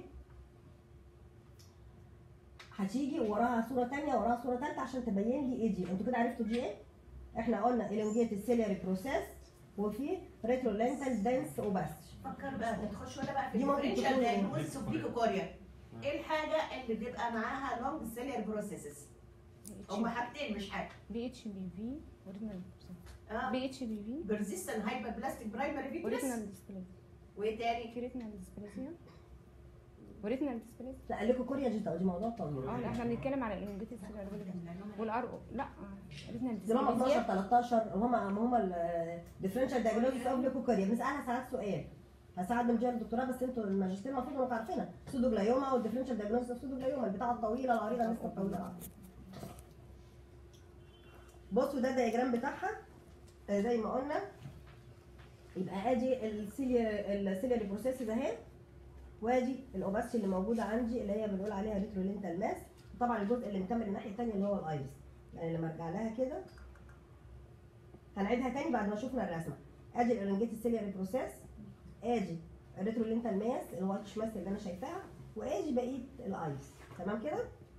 هتيجي وراها صوره تانية وراها صوره تالتة عشان تبين لي ايه دي انتوا كده عرفتوا دي ايه احنا قلنا elongated السيلياري بروسيس وفي ريترو لينتال دنس اوباستي فكر بقى تخش ولا بقى في دي ممكن الديفرنشال تكون- دايجنوستس اوف ليكوكوريا ايه الحاجه اللي بيبقى معاها لونج سيلير بروسيسز هم حاجتين مش حاجه بي اتش بي في وريتنال اه بي اتش بي في بيرزيستنت هايبر بلاستيك برايمري فيترس وريتنال ديسبليزيا وايه تاني في ريتنال ديسبليزيا وريتنال ديسبليزيا لا قال لكم كوريا دي دي موضوع طويل اه لا احنا بنتكلم على الانجيتد والار لا ريتنال دي هم 12 ديسبليزيا 13 هم هم الديفرنشال دايجنوستس اوف ليكوكوريا بنسالها ساعات سؤال هساعد مجال الدكتوراه بس انتوا الماجستير المفروض انكم عارفينها سودو جلايوما والديفرنشال دايجنوستس اوف سودو جلايوما البتاعه الطويله العريضه لسه الطويله العريضة. بصوا ده الدياجرام بتاعها آه، زي ما قلنا يبقى ادي السيليا السيلياري بروسيسز اهي وادي الاوباسيتي اللي موجوده عندي اللي هي بنقول عليها ريترولينتال ماس طبعا الجزء اللي مكمل الناحيه الثانيه اللي هو الايرس يعني لما ارجع لها كده هنعيدها تاني بعد ما شفنا الرسمه ادي الارنجيت السيلياري بروسيس ادي الريترولينتال ماس الواتش ماس اللي انا شايفاها وادي بقيه الايرس تمام كده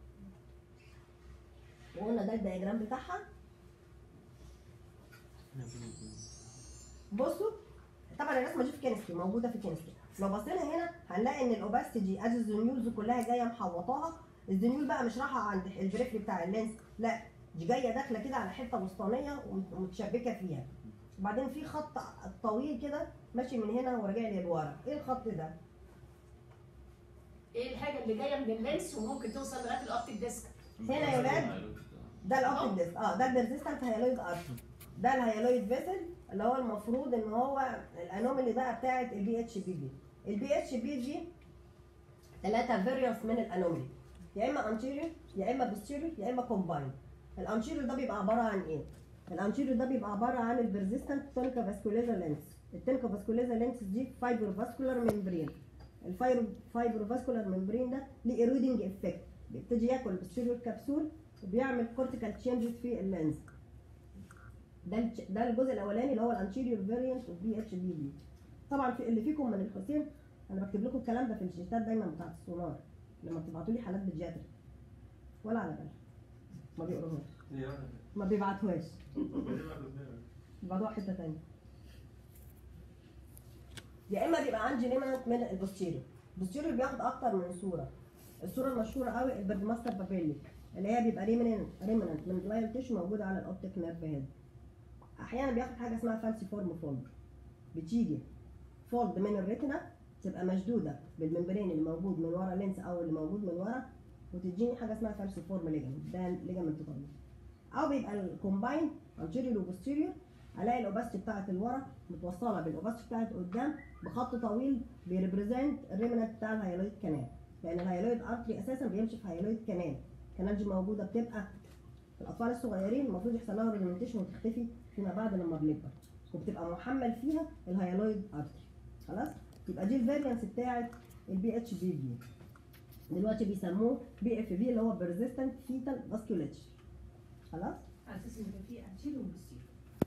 وقلنا ده الدياجرام بتاعها بصوا طبعا الرسمه دي في كينستري موجوده في كينستري لو بصينا هنا هنلاقي ان الاوباستي دي ادي الزنيولز كلها جايه محوطاها الزنيول بقى مش رايحه عند البريفري بتاع اللينس لا دي جايه داخله كده على حته وسطانيه ومتشبكه فيها وبعدين في خط طويل كده ماشي من هنا وراجع لي لورا ايه الخط ده ايه الحاجه اللي جايه من اللينس وممكن توصل لغايه الاوبتيك ديسك هنا يا ولاد ده الاوبتيك ديسك اه ده البرزيستنت هيالويد ارتر ده الهيالويد فيسل اللي هو المفروض ان هو الانومالي بقى بتاعه البي اتش بي في البي اتش بي في ثلاثه فيريانس من الانومالي يا اما انتيريور يا اما بوستيريور يا اما كومباين الانتيريور ده بيبقى عباره عن ايه الانتيريور ده بيبقى عباره عن البرزيستنت تونيكا فاسكوليزا لينس التونيكا فاسكوليزا لينس دي فايبر فاسكولار ممبرين الفايبر فاسكولار ممبرين ده ليه ايرودنج افكت بيبتدي ياكل البوستيريور كبسول وبيعمل كورتيكال تشينجز في اللينز ده الج- ده الجزء الاولاني اللي هو الانتيريور فاريانت اوف بي اتش بي بي طبعا في اللي فيكم من الحسين انا بكتب لكم الكلام ده في الشيتات دايما بتاعت السونار لما بتبعتوا لي حالات بيدياتري ولا على بالها ما بيقروهاش ما بيبعتوهاش بيبعتوها حته تانية يا اما بيبقى عندي ريمنت من البوستيريور البوستيريور بياخد اكتر من صوره الصوره المشهوره قوي البردماستر بابيلي اللي هي بيبقى ريمنت ريمنت من جلايال تيشو موجوده على الاوبتيك نيرف هيد احيانا بياخد حاجه اسمها فانسي فورم فولد بتيجي فولد من الريتنا تبقى مشدوده بالممبرين اللي موجود من ورا لينس او اللي موجود من ورا وتديني حاجه اسمها فانسي فورم ليجمنت ده ليجمنت طويل او بيبقى الكومباين انتيريور وبوستيريور الاقي الاوباستي بتاعت الورا متوصله بالاوباستي بتاعت قدام بخط طويل بيريبريزنت الريمنت بتاع الهيالويد كانال لان الهيالويد ارتري اساسا بيمشي في هيالويد كانال الكانال دي موجوده بتبقى في الاطفال الصغيرين المفروض يحصل لها ريجمنتيشن وتختفي فيما بعد لما بنكبر وبتبقى محمل فيها الهيالويد ارتري خلاص يبقى دي الفاريانس بتاعت البي اتش بي في دلوقتي بيسموه بي اف في اللي هو بيرزيستنت فيتال فاسكوليتش خلاص على اساس ان كان في انتيريور وبوستيريور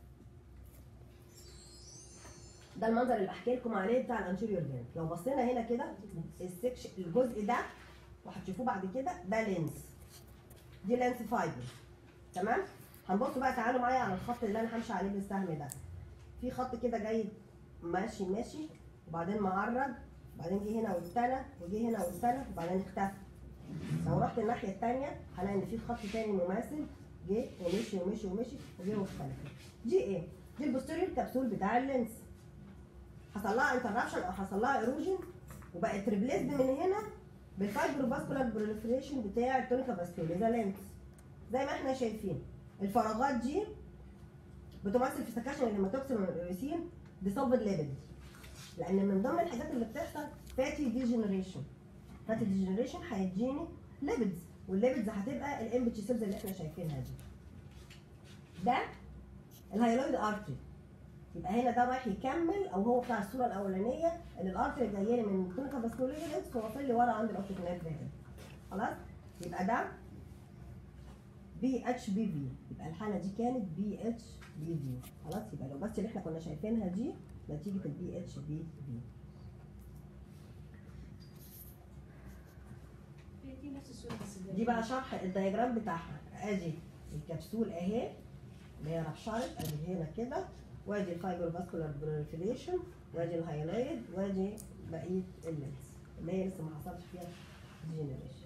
ده المنظر اللي بحكي لكم عليه بتاع الانتيريور فين لو بصينا هنا كده السكشن الجزء ده وهتشوفوه بعد كده ده لينس دي لينس فايبر تمام هنبص بقى تعالوا معايا على الخط اللي انا همشي عليه بالسهم ده في خط كده جاي ماشي ماشي وبعدين معرض وبعدين جه هنا والتانى وجه هنا والتانى وبعدين اختفى لو رحت الناحيه الثانيه هلاقي ان في خط تاني مماثل جه ومشي ومشي ومشي وجه واختفى دي ايه؟ دي البوستيريور كبسول بتاع اللينس حصل لها انترابشن او حصل لها ايروجن وبقت ريبليسد من هنا بالفايبرو فاسكولار بروليفريشن بتاع التونيكا فاسكوليزا لينس زي ما احنا شايفين الفراغات دي بتمثل في سكاشن الهيماتوكسين والاريسين ديسولفد ليبيد لان من ضمن الحاجات اللي بتحصل فاتي ديجنريشن فاتي ديجنريشن هيديني ليبيدز والليبيدز هتبقى الام بي سيلز اللي احنا شايفينها دي ده الهيالويد ارتري يبقى هنا ده رايح يكمل او هو بتاع الصوره الاولانيه ان الارتري جايه لي من التونيكا فاسكوليا لينس وواصل لي ورا عند الاوبتيك نيرف هنا خلاص يبقى ده بي اتش بي في يبقى الحاله دي كانت بي اتش بي في خلاص يبقى لو بس اللي احنا كنا شايفينها دي نتيجه البي اتش بي في في دي نفس الصوره بس دي بقى شرح الدياجرام بتاعها ادي الكبسول اهي اللي هي رشارت ادي هنا كده وادي الفايبر فاسكولار بروليفريشن وادي الهايلايد وادي بقيه اللينس اللي هي لسه ما حصلش فيها ديجنريشن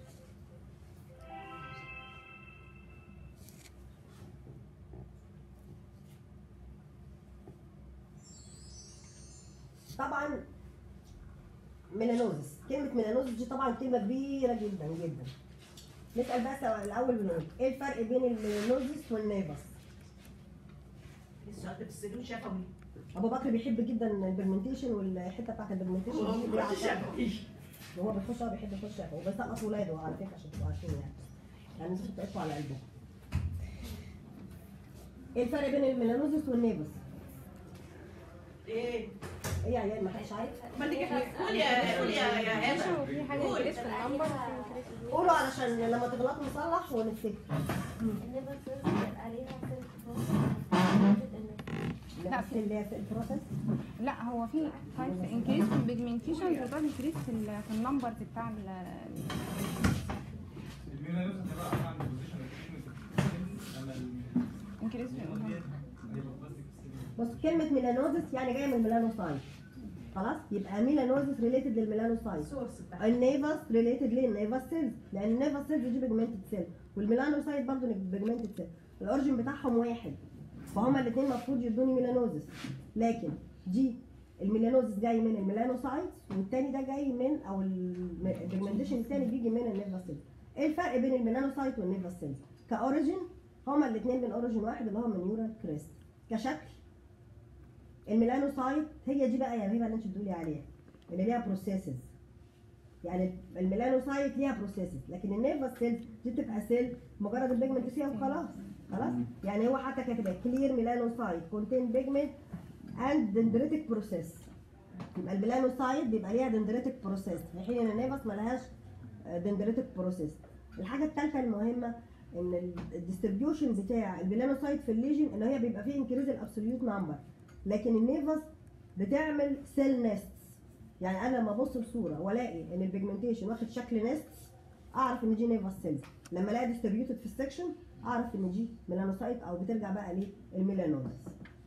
طبعا ميلانوزس كلمة ميلانوزس دي طبعا كلمة كبيرة جدا جدا نسأل بس الأول بنقول إيه الفرق بين الميلانوزس والنيبس؟ السؤال ده بتسالوه شفوي أبو بكر بيحب جدا البرمنتيشن والحتة بتاعت البرمنتيشن هو دي بيخش بيعشقها. شفوي هو بيخش اه بيحب يخش شافه وبيسقط ولاده على فكرة عشان تبقوا عارفين يعني يعني انتوا بتقفوا على قلبه ايه الفرق بين الميلانوزس والنيفس؟ ايه ايه يا عيال ما حدش عارف؟ ما تيجي قول يا قول يا يا ماشي هبه وفي حاجه قول. انكريس في النمبر وفي انكريس في قولوا علشان لما تغلطوا نصلح ونفتكر النيفر سيلز بيبقى ليها سيل لا، نفس اللي هي في البروسيس لا هو في تايبس انكريس في البيجمنتيشن وده انكريس في ال- في النمبر بتاع ال الميلانوز هتبقى عباره عن البوزيشن اما انكريس في النمبر بص كلمة ميلانوزس يعني جاية من الميلانوسايت خلاص يبقى ميلانوزس ريليتد للميلانوسايت السورس بتاعها النيفس ريليتد للنيفس سيلز لان النيفس سيلز دي بيجمنتد سيل والميلانوسايت برضه بيجمنتد سيل الاوريجن بتاعهم واحد فهما الاثنين المفروض يدوني ميلانوزس لكن دي الميلانوزس جاي من الميلانوسايت والتاني ده جاي من او البيجمنتيشن التاني بيجي من النيفس سيلز ايه الفرق بين الميلانوسايت والنيفس سيلز كاوريجن هما الاثنين من اوريجن واحد اللي هو من نيورال كريست كشكل الميلانوسايت هي دي بقى يا هبه اللي انت بتقولي عليها اللي ليها بروسيسز يعني الميلانوسايت ليها بروسيسز لكن النيرفس سيل دي بتبقى سيل مجرد البيجمنت فيها وخلاص خلاص يعني هو حتى كاتب كلير ميلانوسايت كونتين بيجمنت اند دندريتك بروسيس يبقى الميلانوسايت بيبقى ليها دندريتك بروسيس في حين ان النيرفس ملهاش دندريتك بروسيس الحاجه الثالثه المهمه ان الديستريبيوشن بتاع الميلانوسايت في الليجن ان هي بيبقى فيه انكريز الابسوليوت نمبر لكن النيرفس بتعمل سيل نست يعني انا لما ابص لصوره والاقي ان البيجمنتيشن واخد شكل نست اعرف ان دي نيرفس سيلز لما الاقي ديستريبيوتد في السكشن اعرف ان دي ميلانوسايت او بترجع بقى للميلانوزس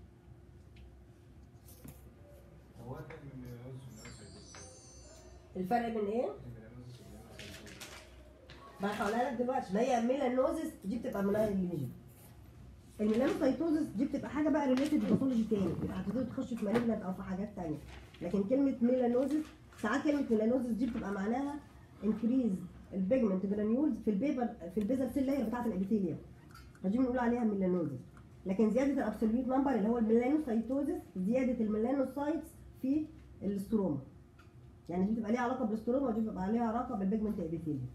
هو كان من الميلانوز والميلانوز الفرق بين ايه؟ الميلانوز والميلانوز ما أنا هقولها لك دلوقتي ما هي ميلانوزس دي بتبقى من الليجن الميلانوسايتوزس دي بتبقى حاجه بقى ريليتد باثولوجي تاني بتبقى هتبتدي تخش في مالجنت او في حاجات تانية لكن كلمه ميلانوزس ساعات كلمه ميلانوزس دي بتبقى معناها انكريز البيجمنت جرانيولز في البيبر في البيزل سيل لاير بتاعت الابيثيليوم فدي بنقول عليها ميلانوزس لكن زياده الابسوليوت نمبر اللي هو الميلانوسايتوزس زياده الميلانوسايتس في الاستروما يعني دي بتبقى ليها علاقه بالاستروما ودي بتبقى ليها علاقه بالبيجمنت ابيثيليوم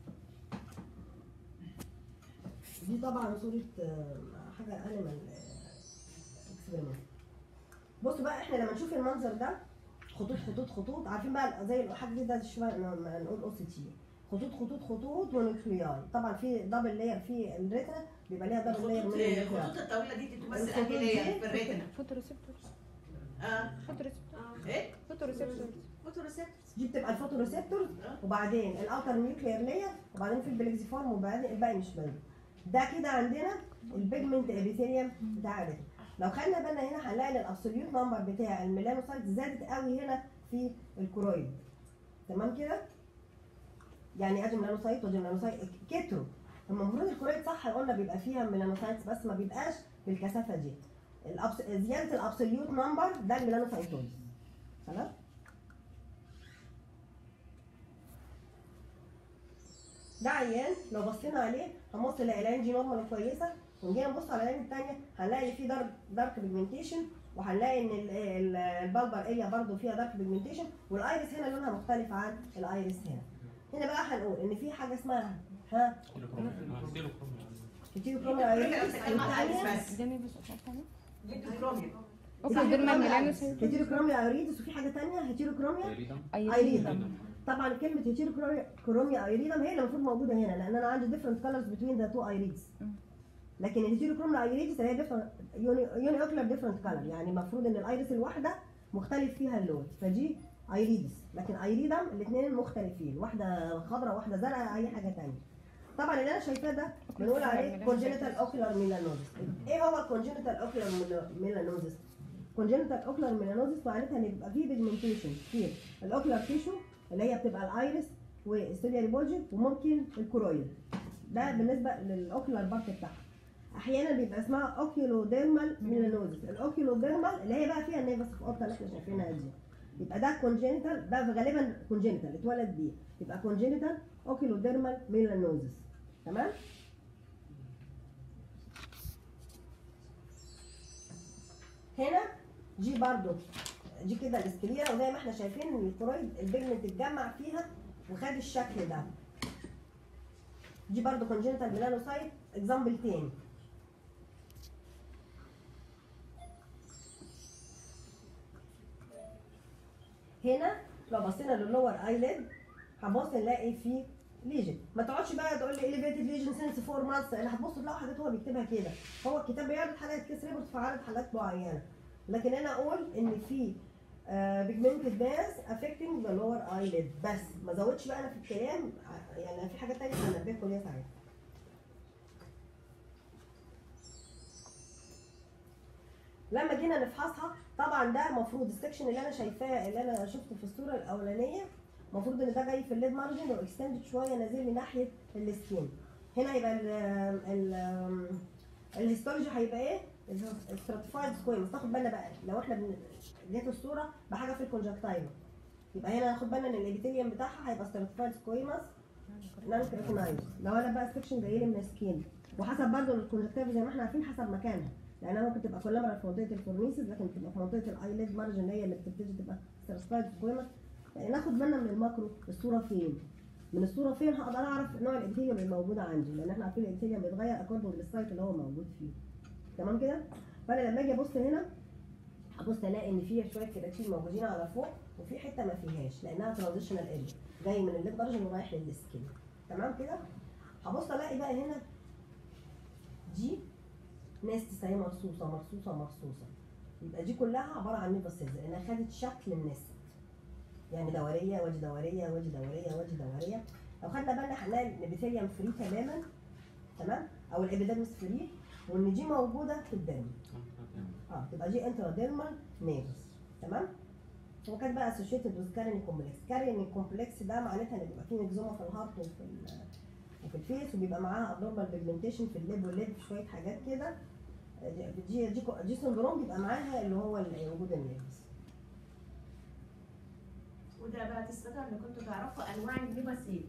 دي طبعا صورة آه، حاجة انيمال اكسبيرمنت بصوا بقى احنا لما نشوف المنظر ده خطوط خطوط خطوط عارفين بقى زي الحاجة دي ده شوية لما نقول او سي تي خطوط خطوط خطوط ونيوكلياي طبعا في دبل لاير في الريتنا بيبقى ليها دبل لاير من الخطوط النيوكلياي الخطوط الطويله دي تمثل الخطوط انهي دي- لاير في الريتنا فوتو ريسبتورز اه فوتو ريسبتورز ايه فوتو ريسبتورز فوتوريسبتورز دي بتبقى الفوتو ريسبتور وبعدين الاوتر نيوكليير لاير وبعدين في البلكسيفورم وبعدين الباقي مش باين ده كده عندنا البيجمنت ابيثيليوم بتاع الريتنا لو خدنا بالنا هنا هنلاقي ان الابسوليوت نمبر بتاع الميلانوسايت زادت قوي هنا في الكرويد تمام كده يعني ادي ميلانوسايت ودي ميلانوسايت كتروا المفروض الكرويد صح قلنا بيبقى فيها ميلانوسايتس بس ما بيبقاش بالكثافه دي الأبس... زياده الابسوليوت نمبر ده الميلانوسايتوز خلاص ده عيان لو بصينا عليه هنبص نلاقي العين دي نورمال كويسه ونجينا نبص على العين الثانيه هنلاقي في دارك دارك بيجمنتيشن وهنلاقي ان ال- ال- البالبر اريا برضو فيها دارك بيجمنتيشن والايرس هنا لونها مختلف عن الايرس هنا هنا بقى هنقول ان في حاجه اسمها ها كتيروكروميا ايريس والثانيه بس ده نيفس قصاد تاني هيدروكروميا اوكي ديرما ميلانوسايت هيتيروكروميا ايريدس وفي حاجه ثانيه هيتيروكروميا ايريدم ايريدم طبعا كلمه هيتيروكروميا ايريدم هي اللي المفروض موجوده هنا لان انا عندي different colors between the two irids لكن الهيتيروكروميا ايريدس هي different يوني اوكلر different color يعني المفروض ان الايريس الواحده مختلف فيها اللون فدي ايريدس لكن ايريدم الاثنين مختلفين واحده خضراء واحده زرقاء اي حاجه ثانيه طبعا اللي انا شايفاه ده بنقول عليه congenital ocular melanosis ايه هو congenital ocular melanosis congenital ocular melanosis معناتها ان بيبقى فيه pigmentation في الاوكلر تيشو اللي هي بتبقى الايرس والستيلياري بولجن وممكن الكرويد ده بالنسبه للاوكلر بارت بتاعها احيانا بيبقى اسمها اوكيولوديرمال ميلانوزيس الاوكيولوديرمال اللي هي بقى فيها النيفس في قطه اللي احنا شايفينها دي يبقى ده كونجينيتال ده غالبا كونجينيتال اتولد بيه يبقى كونجينيتال اوكيولوديرمال ميلانوزيس تمام هنا دي برضو دي كده الاستريرا وزي ما احنا شايفين ان الكرويد البيجمنت اتجمع فيها وخد الشكل ده دي برضو كونجنتال ميلانوسايت اكزامبل تاني هنا لو بصينا للور ايليد هنبص نلاقي فيه ليجن ما تقعدش بقى تقول لي elevated ليجن سينس 4 مانثs اللي هتبص تلاقي حاجات هو بيكتبها كده هو الكتاب بيعرض حالات كيس ريبورت في عرض حالات معينه لكن انا اقول ان في بيجمنتد باس افكتنج ذا لور ايليد بس ما زودش بقى انا في الكلام ع- يعني في حاجات تانية هنبهكم ليها ساعتها لما جينا نفحصها طبعا ده المفروض السكشن اللي انا شايفاه اللي انا شفته في الصوره الاولانيه المفروض ان ده جاي في الليد مارجن واكستندد شويه نازل من ناحيه السكين هنا يبقى ال ال الهيستولوجي هيبقى ايه؟ استراتيفايد سكويمز تاخد بالنا بقى لو احنا بن- جت الصوره بحاجه في الكونجكتايفا يبقى هنا ناخد بالنا ان الابيثيليوم بتاعها هيبقى استراتيفايد سكويمز نان كريتينايز لو انا بقى السكشن جاي لي من السكين وحسب برضه الكونجكتيفا زي ما احنا عارفين حسب مكانها لانها ممكن تبقى كلها في منطقه الفورنيسز لكن تبقى في منطقه الايليد مارجن هي اللي بتبتدي تبقى ستراتيفايد سكويمز يعني ناخد بالنا من الماكرو الصوره فين من الصوره فين هقدر اعرف نوع الابيثيليوم اللي موجود عندي لان احنا عارفين الابيثيليوم بيتغير اكوردنج للسايت اللي هو موجود فيه تمام كده فانا لما اجي ابص هنا هبص الاقي ان في شويه كراتين موجودين على فوق وفي حته ما فيهاش لانها ترانزيشنال اريا جاي من الليد مارجن ورايح للسكين تمام كده هبص الاقي بقى هنا دي ناس تسعين مرصوصه مرصوصه مرصوصه يبقى دي كلها عباره عن نيفا سيلز لانها خدت شكل النست يعني دوريه وادي دوريه وادي دوريه وادي دوريه لو خدنا بالنا هنلاقي ان الابيثيليوم فري تماما تمام او الابيديرمس فري وان دي موجوده في الدم اه تبقى دي انتراديرمال نيفس تمام وكانت بقى اسوشيتد وذ كاريني كومبلكس كاريني كومبلكس ده معناتها ان بيبقى فيه مكزومه في الهارت وفي ال- وفي الفيس وبيبقى معاها ابنورمال بيجمنتيشن في الليب والليب شويه حاجات كده دي دي دي, دي سندروم بيبقى معاها اللي هو ال- وجود النيفس وده بقى تستطيع ان كنتوا تعرفوا انواع الليباسيل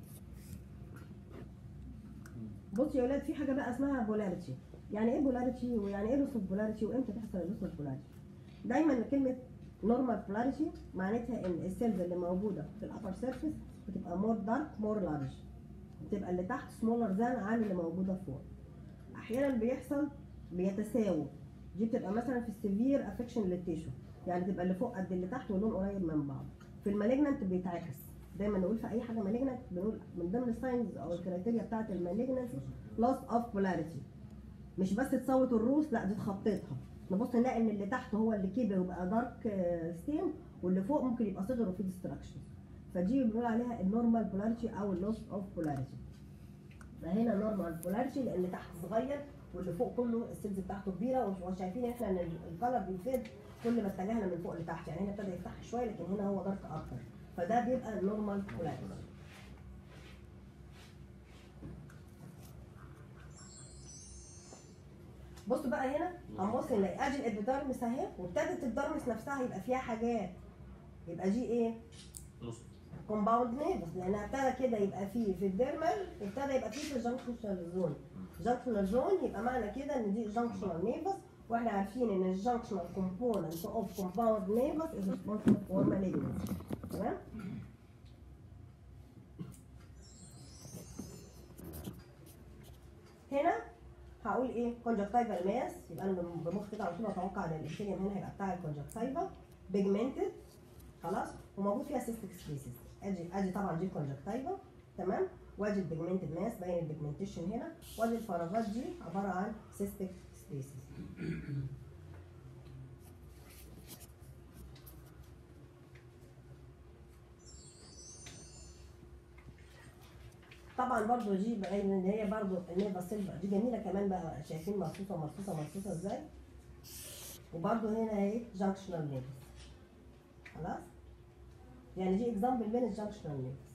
بصوا يا ولاد في حاجه بقى اسمها بولاريتي يعني ايه بولاريتي ويعني ايه لوس اوف بولاريتي وامتى تحصل اللوس اوف بولاريتي دايما كلمه نورمال بولاريتي معناتها ان السيلز اللي موجوده في الابر سيرفيس بتبقى مور دارك مور لارج بتبقى اللي تحت سمولر ذان عن اللي موجوده فوق احيانا بيحصل بيتساووا دي بتبقى مثلا في السيفير افكشن للتيشو يعني تبقى اللي فوق قد اللي تحت واللون قريب من بعض في المالجنانت بيتعكس دايما نقول في اي حاجه مالجنانت بنقول من ضمن الساينز او الكرايتيريا بتاعت المالجنانسي لوس اوف بولاريتي مش بس تصوت الروس لا دي تخطيتها نبص نلاقي ان اللي تحت هو اللي كبر وبقى دارك ستيم واللي فوق ممكن يبقى صغر وفيه ديستراكشن فدي بنقول عليها النورمال بولاريتي او اللوس اوف بولاريتي فهنا نورمال بولاريتي لان تحت صغير واللي فوق كله السيلز بتاعته كبيره وشايفين احنا ان الكلر بيفيد كل ما اتجهنا من فوق لتحت يعني هنا ابتدى يفتح شويه لكن هنا هو دارك اكتر فده بيبقى النورمال بولاريتي بصوا بقى هنا هنبص نلاقي ادي الابيدارمس اهي وابتدت الدرمس نفسها يبقى فيها حاجات يبقى دي ايه؟ كومباوند نيفس لانها ابتدى كده يبقى فيه في الديرمال وابتدى يبقى فيه في الجنكشنال زون جنكشنال زون يبقى معنى كده ان دي جنكشنال نيفس واحنا عارفين ان الجنكشنال كومبوننت اوف كومباوند نيفس از ريسبونسبل فور مالجنسي تمام؟ هنا هقول ايه كونجكتيفال ماس يبقى انا بمخ كده على طول اتوقع ان الابيثيليوم هنا هيبقى بتاع الكونجكتيفا بيجمنتد خلاص وموجود فيها سيستيك سبيسيس ادي ادي طبعا دي الكونجكتيفا تمام وادي البيجمنتد ماس باين البيجمنتيشن هنا وادي الفراغات دي عباره عن سيستيك سبيسيس طبعا برضو دي باين ان هي برضو النيفا سيلفا دي جميله كمان بقى شايفين مرصوصه مرصوصه مرصوصه ازاي وبرضو هنا اهي جانكشنال نيفس خلاص يعني دي اكزامبل من الجانكشنال نيفس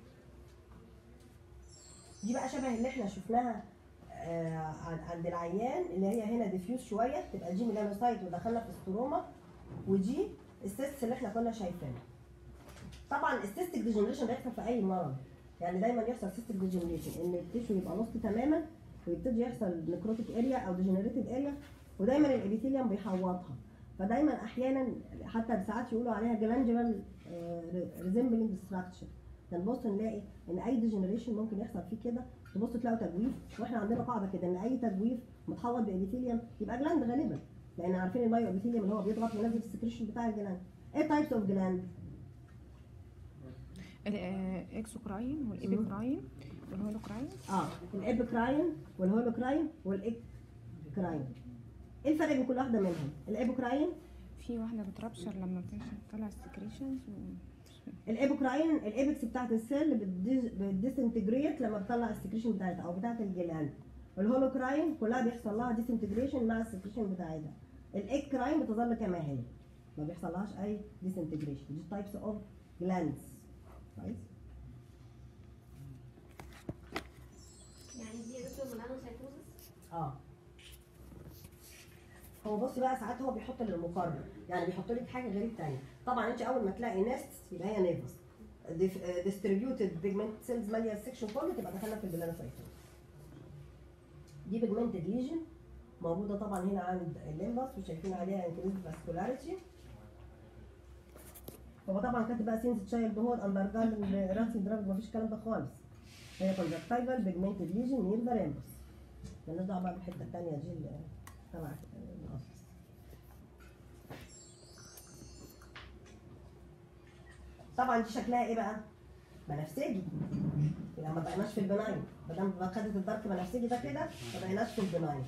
دي بقى شبه اللي احنا شفناها آه عن- عند العيان اللي هي هنا ديفيوز شويه تبقى دي ميلانوسايت ودخلنا في ستروما ودي السيست اللي احنا كنا شايفينها طبعا السيستيك ديجنريشن بيحصل في اي مرض يعني دايما يحصل سيستيك ديجنريشن ان التيشو يبقى نص تماما ويبتدي يحصل نكروتيك اريا او ديجنريتيف اريا ودايما الابيثيليوم بيحوطها فدايما احيانا حتى ساعات يقولوا عليها جلاندولار ريزمبلينج ستراكشر نبص نلاقي ان اي ديجنريشن ممكن يحصل فيه كده تبص تلاقوا تجويف واحنا عندنا قاعده كده ان اي تجويف متحوط بابيثيليوم يبقى جلاند غالبا لان عارفين المايو ابيثيليوم اللي هو بيضغط وينزل السكريشن بتاع الجلاند ايه تايبس اوف جلاند الاكسوكراين والابيكراين والهولوكراين اه الابيكراين والهولوكراين والاك كراين ايه الفرق بين كل واحده منهم الابيكراين في واحده بتربشر لما بتمشي تطلع سكريشنز الابوكراين الابكس بتاعت السيل بتديس- بتديسنتجريت لما بتطلع السكريشن بتاعتها او بتاعت الجلاند الهولوكراين كلها بيحصل لها ديسنتجريشن مع السكريشن بتاعتها الاكراين بتظل كما هي ما بيحصلهاش اي ديسنتجريشن دي تايبس اوف جلاندز كويس يعني دي يا دكتور ميلانوسايتوزس اه هو بص بقى ساعات هو بيحط للمقارنه يعني بيحط لك حاجه غير الثانيه طبعا انت اول ما تلاقي نست يبقى هي نيفس ديستريبيوتد بيجمنت سيلز ماليه السكشن كله تبقى دخلنا في البلانوسايتوم دي بيجمنتد ليجن موجوده طبعا هنا عند الليمبس وشايفين عليها انكريز فاسكولاريتي هو طبعا كاتب بقى سينز تشايلد هود اندر جارد راسي دراج مفيش الكلام ده خالص هي كونجكتيفال بيجمنتد ليجن نير ذا ليمبس مالناش دعوه بقى بالحته الثانيه دي اللي تبع القصص طبعا دي شكلها ايه بقى؟ بنفسجي يعني ما بقيناش في البناين ما دام خدت الدارك بنفسجي ده كده ما بقيناش في البناين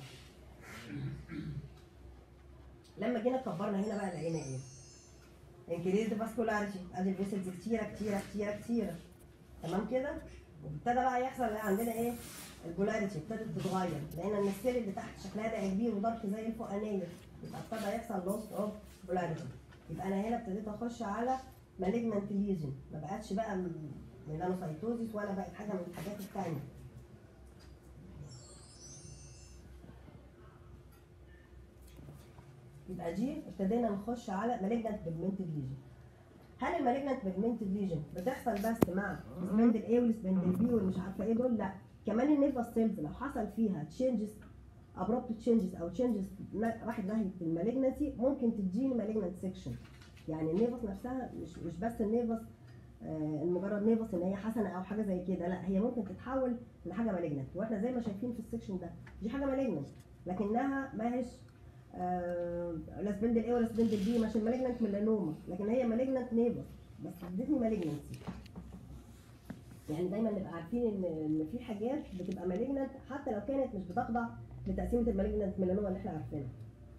لما جينا كبرنا هنا بقى لقينا ايه؟ انكريزد فاسكولاريتي ادي الفيسلز كتيره كتيره كتيره كتيره تمام كده؟ وابتدى بقى يحصل عندنا ايه؟ البولاريتي ابتدت تتغير لقينا ان السيل اللي تحت شكلها بقى كبير ودارك زي الفوقانيه يبقى ابتدى يحصل لوس اوف بولاريتي يبقى انا هنا ابتديت اخش على مالجنانت ليجن ما بقتش بقى ميلانوسايتوزيس ولا بقت حاجه من الحاجات الثانيه يبقى دي ابتدينا نخش على مالجنانت بيجمنتد ليجن هل المالجنانت بيجمنتد ليجن بتحصل بس مع سبندل ايه والسبندل بي والمش عارفه ايه دول لا كمان النيفا سيلز لو حصل فيها تشينجز ابروبت تشينجز او تشينجز راحت ناحيه المالجنسي ممكن تديني مالجنت سيكشن يعني النيفس نفسها مش مش بس النيفس آه المجرد نيفس ان هي حسنه او حاجه زي كده لا هي ممكن تتحول لحاجه مالجنت واحنا زي ما شايفين في السكشن ده دي حاجه مالجنت لكنها ما هيش آه لا سبندل ايه ولا سبندل بي مش المالجنت ميلانوما لكن هي مالجنت نيفس بس ادتني مالجنسي يعني دايما نبقى عارفين ان ان في حاجات بتبقى مالجنت حتى لو كانت مش بتخضع لتقسيمه المالجنت ميلانوما اللي احنا عارفينها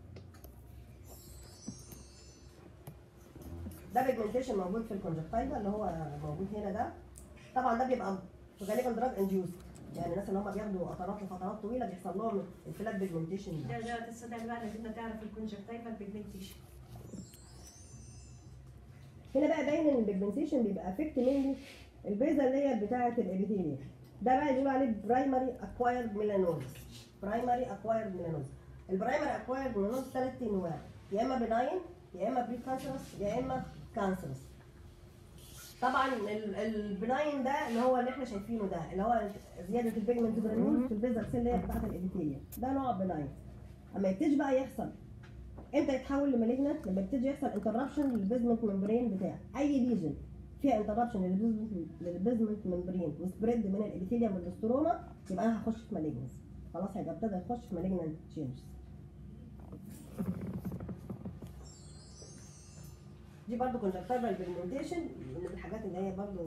ده بيجمنتيشن موجود في الكونجكتيفا اللي هو موجود هنا ده طبعا ده بيبقى غالبا دراج انديوس يعني الناس اللي هم بياخدوا قطرات لفترات طويله بيحصل لهم الفلات بيجمنتيشن ده ده ده تصدق بقى لازم انت تعرف الكونجكتيفال بيجمنتيشن هنا بقى باين ان البيجمنتيشن بيبقى افكت منلي البيزا اللي هي بتاعه الابيثيليوم ده بقى بيقولوا عليه برايمري اكوايرد ميلانوزس برايمري اكوايرد ميلانوزس البرايمري اكوايرد ميلانوزس ثلاث انواع يا اما بناين يا اما بري كانسرس يا اما كانسرس طبعا ال- البناين ده اللي هو اللي احنا شايفينه ده اللي هو زياده البيجمنت جرانيول في البيزا سيل اللي هي بتاعه الابيثيليوم ده نوع بناين اما يبتدي بقى يحصل امتى يتحول لمالجنت لما يبتدي يحصل انتربشن للبيزمنت ممبرين بتاع اي ليجن فيها انتربشن للبيزمنت ممبرين وسبريد من الابيثيليوم والاستروما يبقى انا هخش في مالجنس خلاص هيبقى ابتدى يخش في مالجنت تشينجز دي برضو كونجكتيفال بيجمنتيشن من الحاجات اللي هي برضو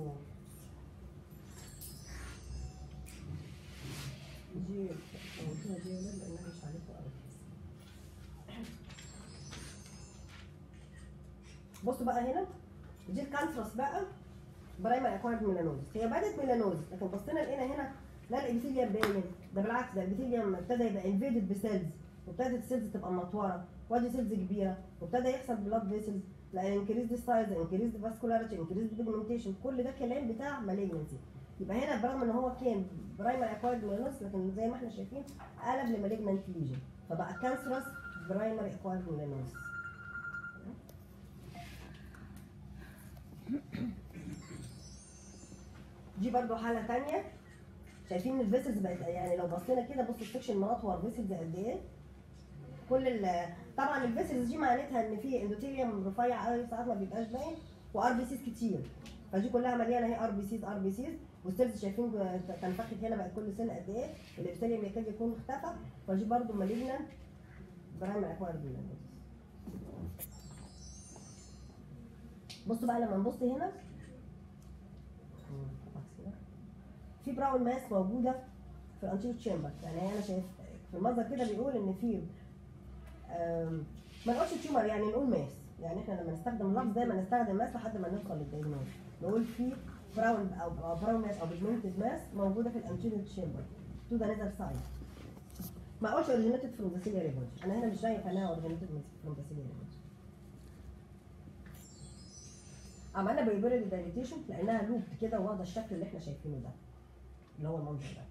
دي قلتها دي ولا لانها مش عليكم قوي بصوا بقى هنا دي الكانسرس بقى برايمر اكوارد ميلانوزس هي بدات ميلانوزس لكن بصينا لقينا هنا لا الابيثيليوم باين ده بالعكس ده الابيثيليوم ابتدى يبقى انفيدد بسيلز وابتدت السيلز تبقى مطوره وادي سيلز كبيره وابتدى يحصل بلاد فيسلز لا انكريز سايز انكريز فاسكولاريتي انكريز بيجمنتيشن كل ده كلام بتاع مالجنسي يبقى هنا برغم ان هو كان برايمر اكوارد ميلانوزس لكن زي ما احنا شايفين قلب لمالجنت ليجن فبقى كانسرس برايمر اكوارد ميلانوزس دي برضو حالة تانية شايفين ان الفيسلز بقت يعني لو بصينا كده بصوا السكشن منطور فيسلز قد ايه كل ال طبعا الفيسلز دي معناتها ان في اندوتيريوم رفيع قوي ساعات ما بيبقاش باين وار بي سيز كتير فدي كلها مليانه اهي ار بي سيز ار بي سيز والسيلز شايفين تنفخت هنا بقت كل سنه قد ايه الابيثيليوم يكاد يكون اختفى فدي برضو مالجنا برايمر اكوارد بصوا بقى لما نبص هنا في براون ماس موجوده في الانتيريور تشامبر يعني انا شايف في المنظر كده بيقول ان في آم، ما نقولش تيومر يعني نقول ماس يعني احنا لما نستخدم اللفظ دايما نستخدم ماس لحد ما نوصل للدايجنوز نقول في براون او أو براون ماس او بيجمنتد ماس موجوده في الانتيريور تشامبر تو ذا نيزر سايد ما اقولش اوريجينيتد فروم ذا سيليا ريبوج انا هنا مش شايف انها اوريجينيتد فروم ذا سيليا ريبوج عملنا بيبرد دايليتيشن لانها لوب كده واخده الشكل اللي احنا شايفينه ده اللي هو المنظر ده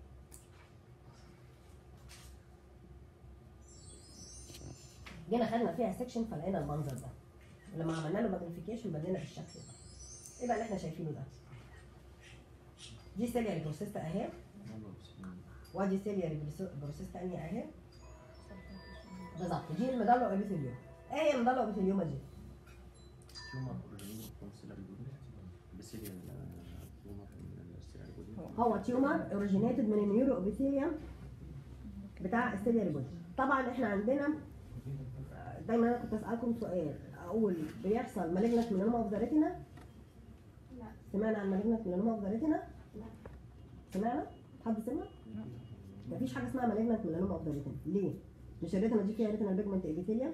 جينا خدنا فيها سيكشن فلقينا المنظر ده ولما عملنا له ماجنيفيكيشن بدينا بالشكل ده ايه بقى اللي احنا شايفينه ده دي سيلياري بروسيستا اهي وادي سيلياري بروسيستا تانية اهي بالظبط دي المدلو ابيثيليوم ايه هي المدلو ابيثيليوم دي تيومر اوريجينال كونسيلاري بودي بسيليال تيومر من السيلاري بودي هو تيومر اوريجينيتد من النيورو ابيثيليوم بتاع السيلياري بودي طبعا احنا عندنا دايما انا كنت اسالكم سؤال اقول بيحصل مالجنت ميلانوما اوف ذا ريتنا لا. سمعنا عن مالجنت ميلانوما اوف ذا ريتنا لا. سمعنا حد سمع مفيش حاجه اسمها مالجنت ميلانوما اوف ذا ريتنا ليه مش الريتنا دي فيها ريتنا بيجمنت ابيثيليوم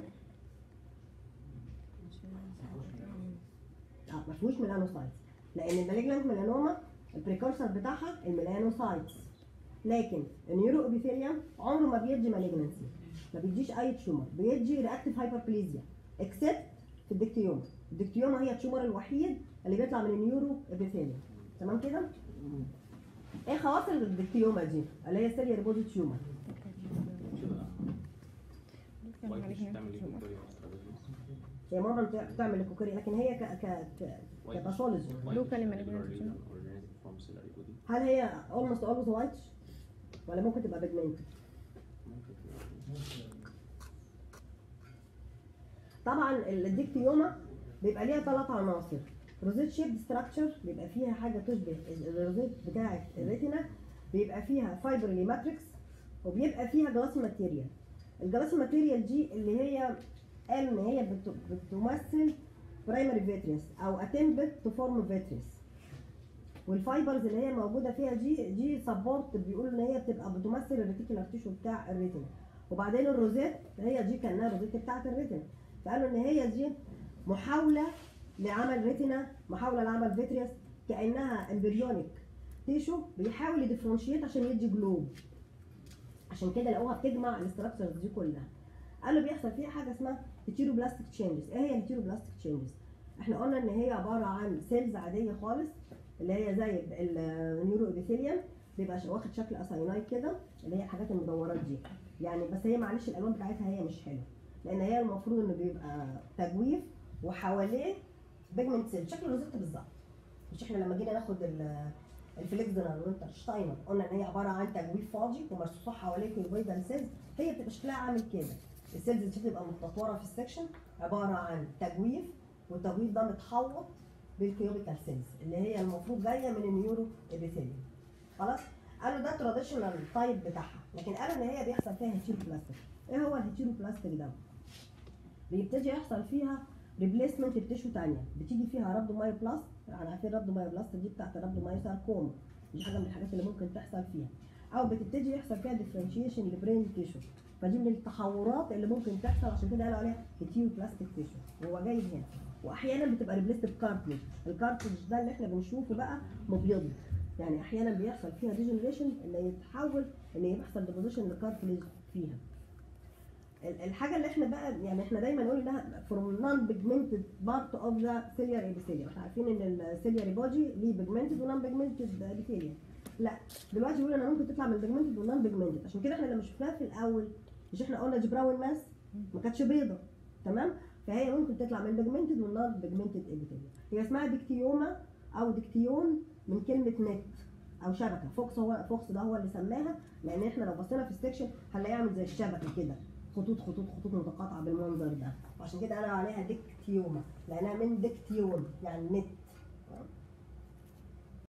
اه ما فيهوش ميلانوسايتس لان المالجنت ميلانوما البريكورسور بتاعها الميلانوسايتس لكن النيورو ابيثيليوم عمره ما بيدي مالجنسي ما بيديش اي تيومر بيدي رياكتيف هايبربليزيا اكسبت في الدكتيوما الدكتيوما هي التيومر الوحيد اللي بيطلع من النيورو ابيثيليوم تمام كده ايه خواص الدكتيوما دي اللي هي سيليار بودي تيومر وايت مش بتعمل ايه كوريا هي ماما بتع- بتعمل الكوكري لكن هي ك ك ك كباثولوجي Locally malignant from سيلاري بودي هل هي almost always white ولا ممكن تبقى بيجمنت ممكن طبعا الديكتيوما بيبقى ليها ثلاث عناصر روزيت شيب ستراكشر بيبقى فيها حاجه تشبه الروزيت بتاعه الريتنا بيبقى فيها فايبرلي ماتريكس وبيبقى فيها جلاس ماتيريال الجلاس ماتيريال دي اللي هي قال ان هي بت- بتمثل برايمري فيتريس او اتمبت تو فورم فيتريس والفايبرز اللي هي موجوده فيها دي دي سبورت بيقولوا ان هي بتبقى بتمثل الريتيكولار تيشو بتاع الريتنا وبعدين الروزيت هي دي كانها الروزيت بتاعت الريتنا فقالوا ان هي دي محاوله لعمل ريتنا محاوله لعمل فيتريس كانها امبريونيك تيشو بيحاول يديفرنشيت عشان يدي جلوب عشان كده لقوها بتجمع الاستراكشرز دي كلها قالوا بيحصل فيها حاجه اسمها هيتيروبلاستيك تشينجز ايه هي الهيتيروبلاستيك تشينجز احنا قلنا ان هي عباره عن سيلز عاديه خالص اللي هي زي النيورو ابيثيليوم بيبقى ش- واخد شكل اساينايد كده اللي هي الحاجات المدورات دي يعني بس هي معلش الالوان بتاعتها هي مش حلوه لان هي المفروض انه بيبقى تجويف وحواليه بيجمنت سيل شكل الروزيتا بالظبط مش احنا لما جينا ناخد ال- الفليكزنر وينترشتاينر قلنا ان هي عباره عن تجويف فاضي ومرصوصه حواليه كيوبيدال سيلز هي بتبقى شكلها عامل كده السيلز دي بتبقى متطوره في السكشن عباره عن تجويف والتجويف ده متحوط بالكيوبيكال سيلز اللي هي المفروض جايه من النيورو ابيثيليوم خلاص قالوا ده تراديشنال تايب بتاعها لكن قالوا ان هي بيحصل فيها هيتيروبلاستيك ايه هو الهيتيروبلاستيك ده بيبتدي يحصل فيها ريبليسمنت بتيشو تانية بتيجي فيها رابدو مايو بلاست احنا عارفين رابدو مايو بلاست دي بتاعت الرابدو مايو ساركوما دي حاجه من الحاجات اللي ممكن تحصل فيها او بتبتدي يحصل فيها ديفرنشيشن لبرين تيشو فدي من التحورات اللي ممكن تحصل عشان كده قالوا عليها هيتيرو بلاستيك تيشو وهو جاي هنا واحيانا بتبقى ريبليست بكارتلج الكارتلج ده اللي احنا بنشوفه بقى مبيض يعني احيانا بيحصل فيها ديجنريشن اللي يتحول ان يحصل ديبوزيشن لكارتلج فيها ال- الحاجه اللي احنا بقى يعني احنا دايما نقول انها فروم نون بيجمنتد بارت اوف ذا سيليار ابيثيليوم احنا عارفين ان السيليار بودي ليه بيجمنتد ونون بيجمنتد ابيثيليوم لا دلوقتي بيقول انها ممكن تطلع من البيجمنتد والنون بيجمنتد عشان كده احنا لما شفناها في الاول مش احنا قلنا دي براون ماس ما كانتش بيضه تمام فهي ممكن تطلع من البيجمنتد والنون بيجمنتد ابيثيليوم هي اسمها ديكتيوما او ديكتيون من كلمه نت او شبكه فوكس هو فوكس ده هو اللي سماها لان احنا لو بصينا في السكشن هنلاقيها عامل زي الشبكه كده خطوط خطوط خطوط متقاطعه بالمنظر ده وعشان كده قالوا عليها ديكتيوما لانها من ديكتيون يعني نت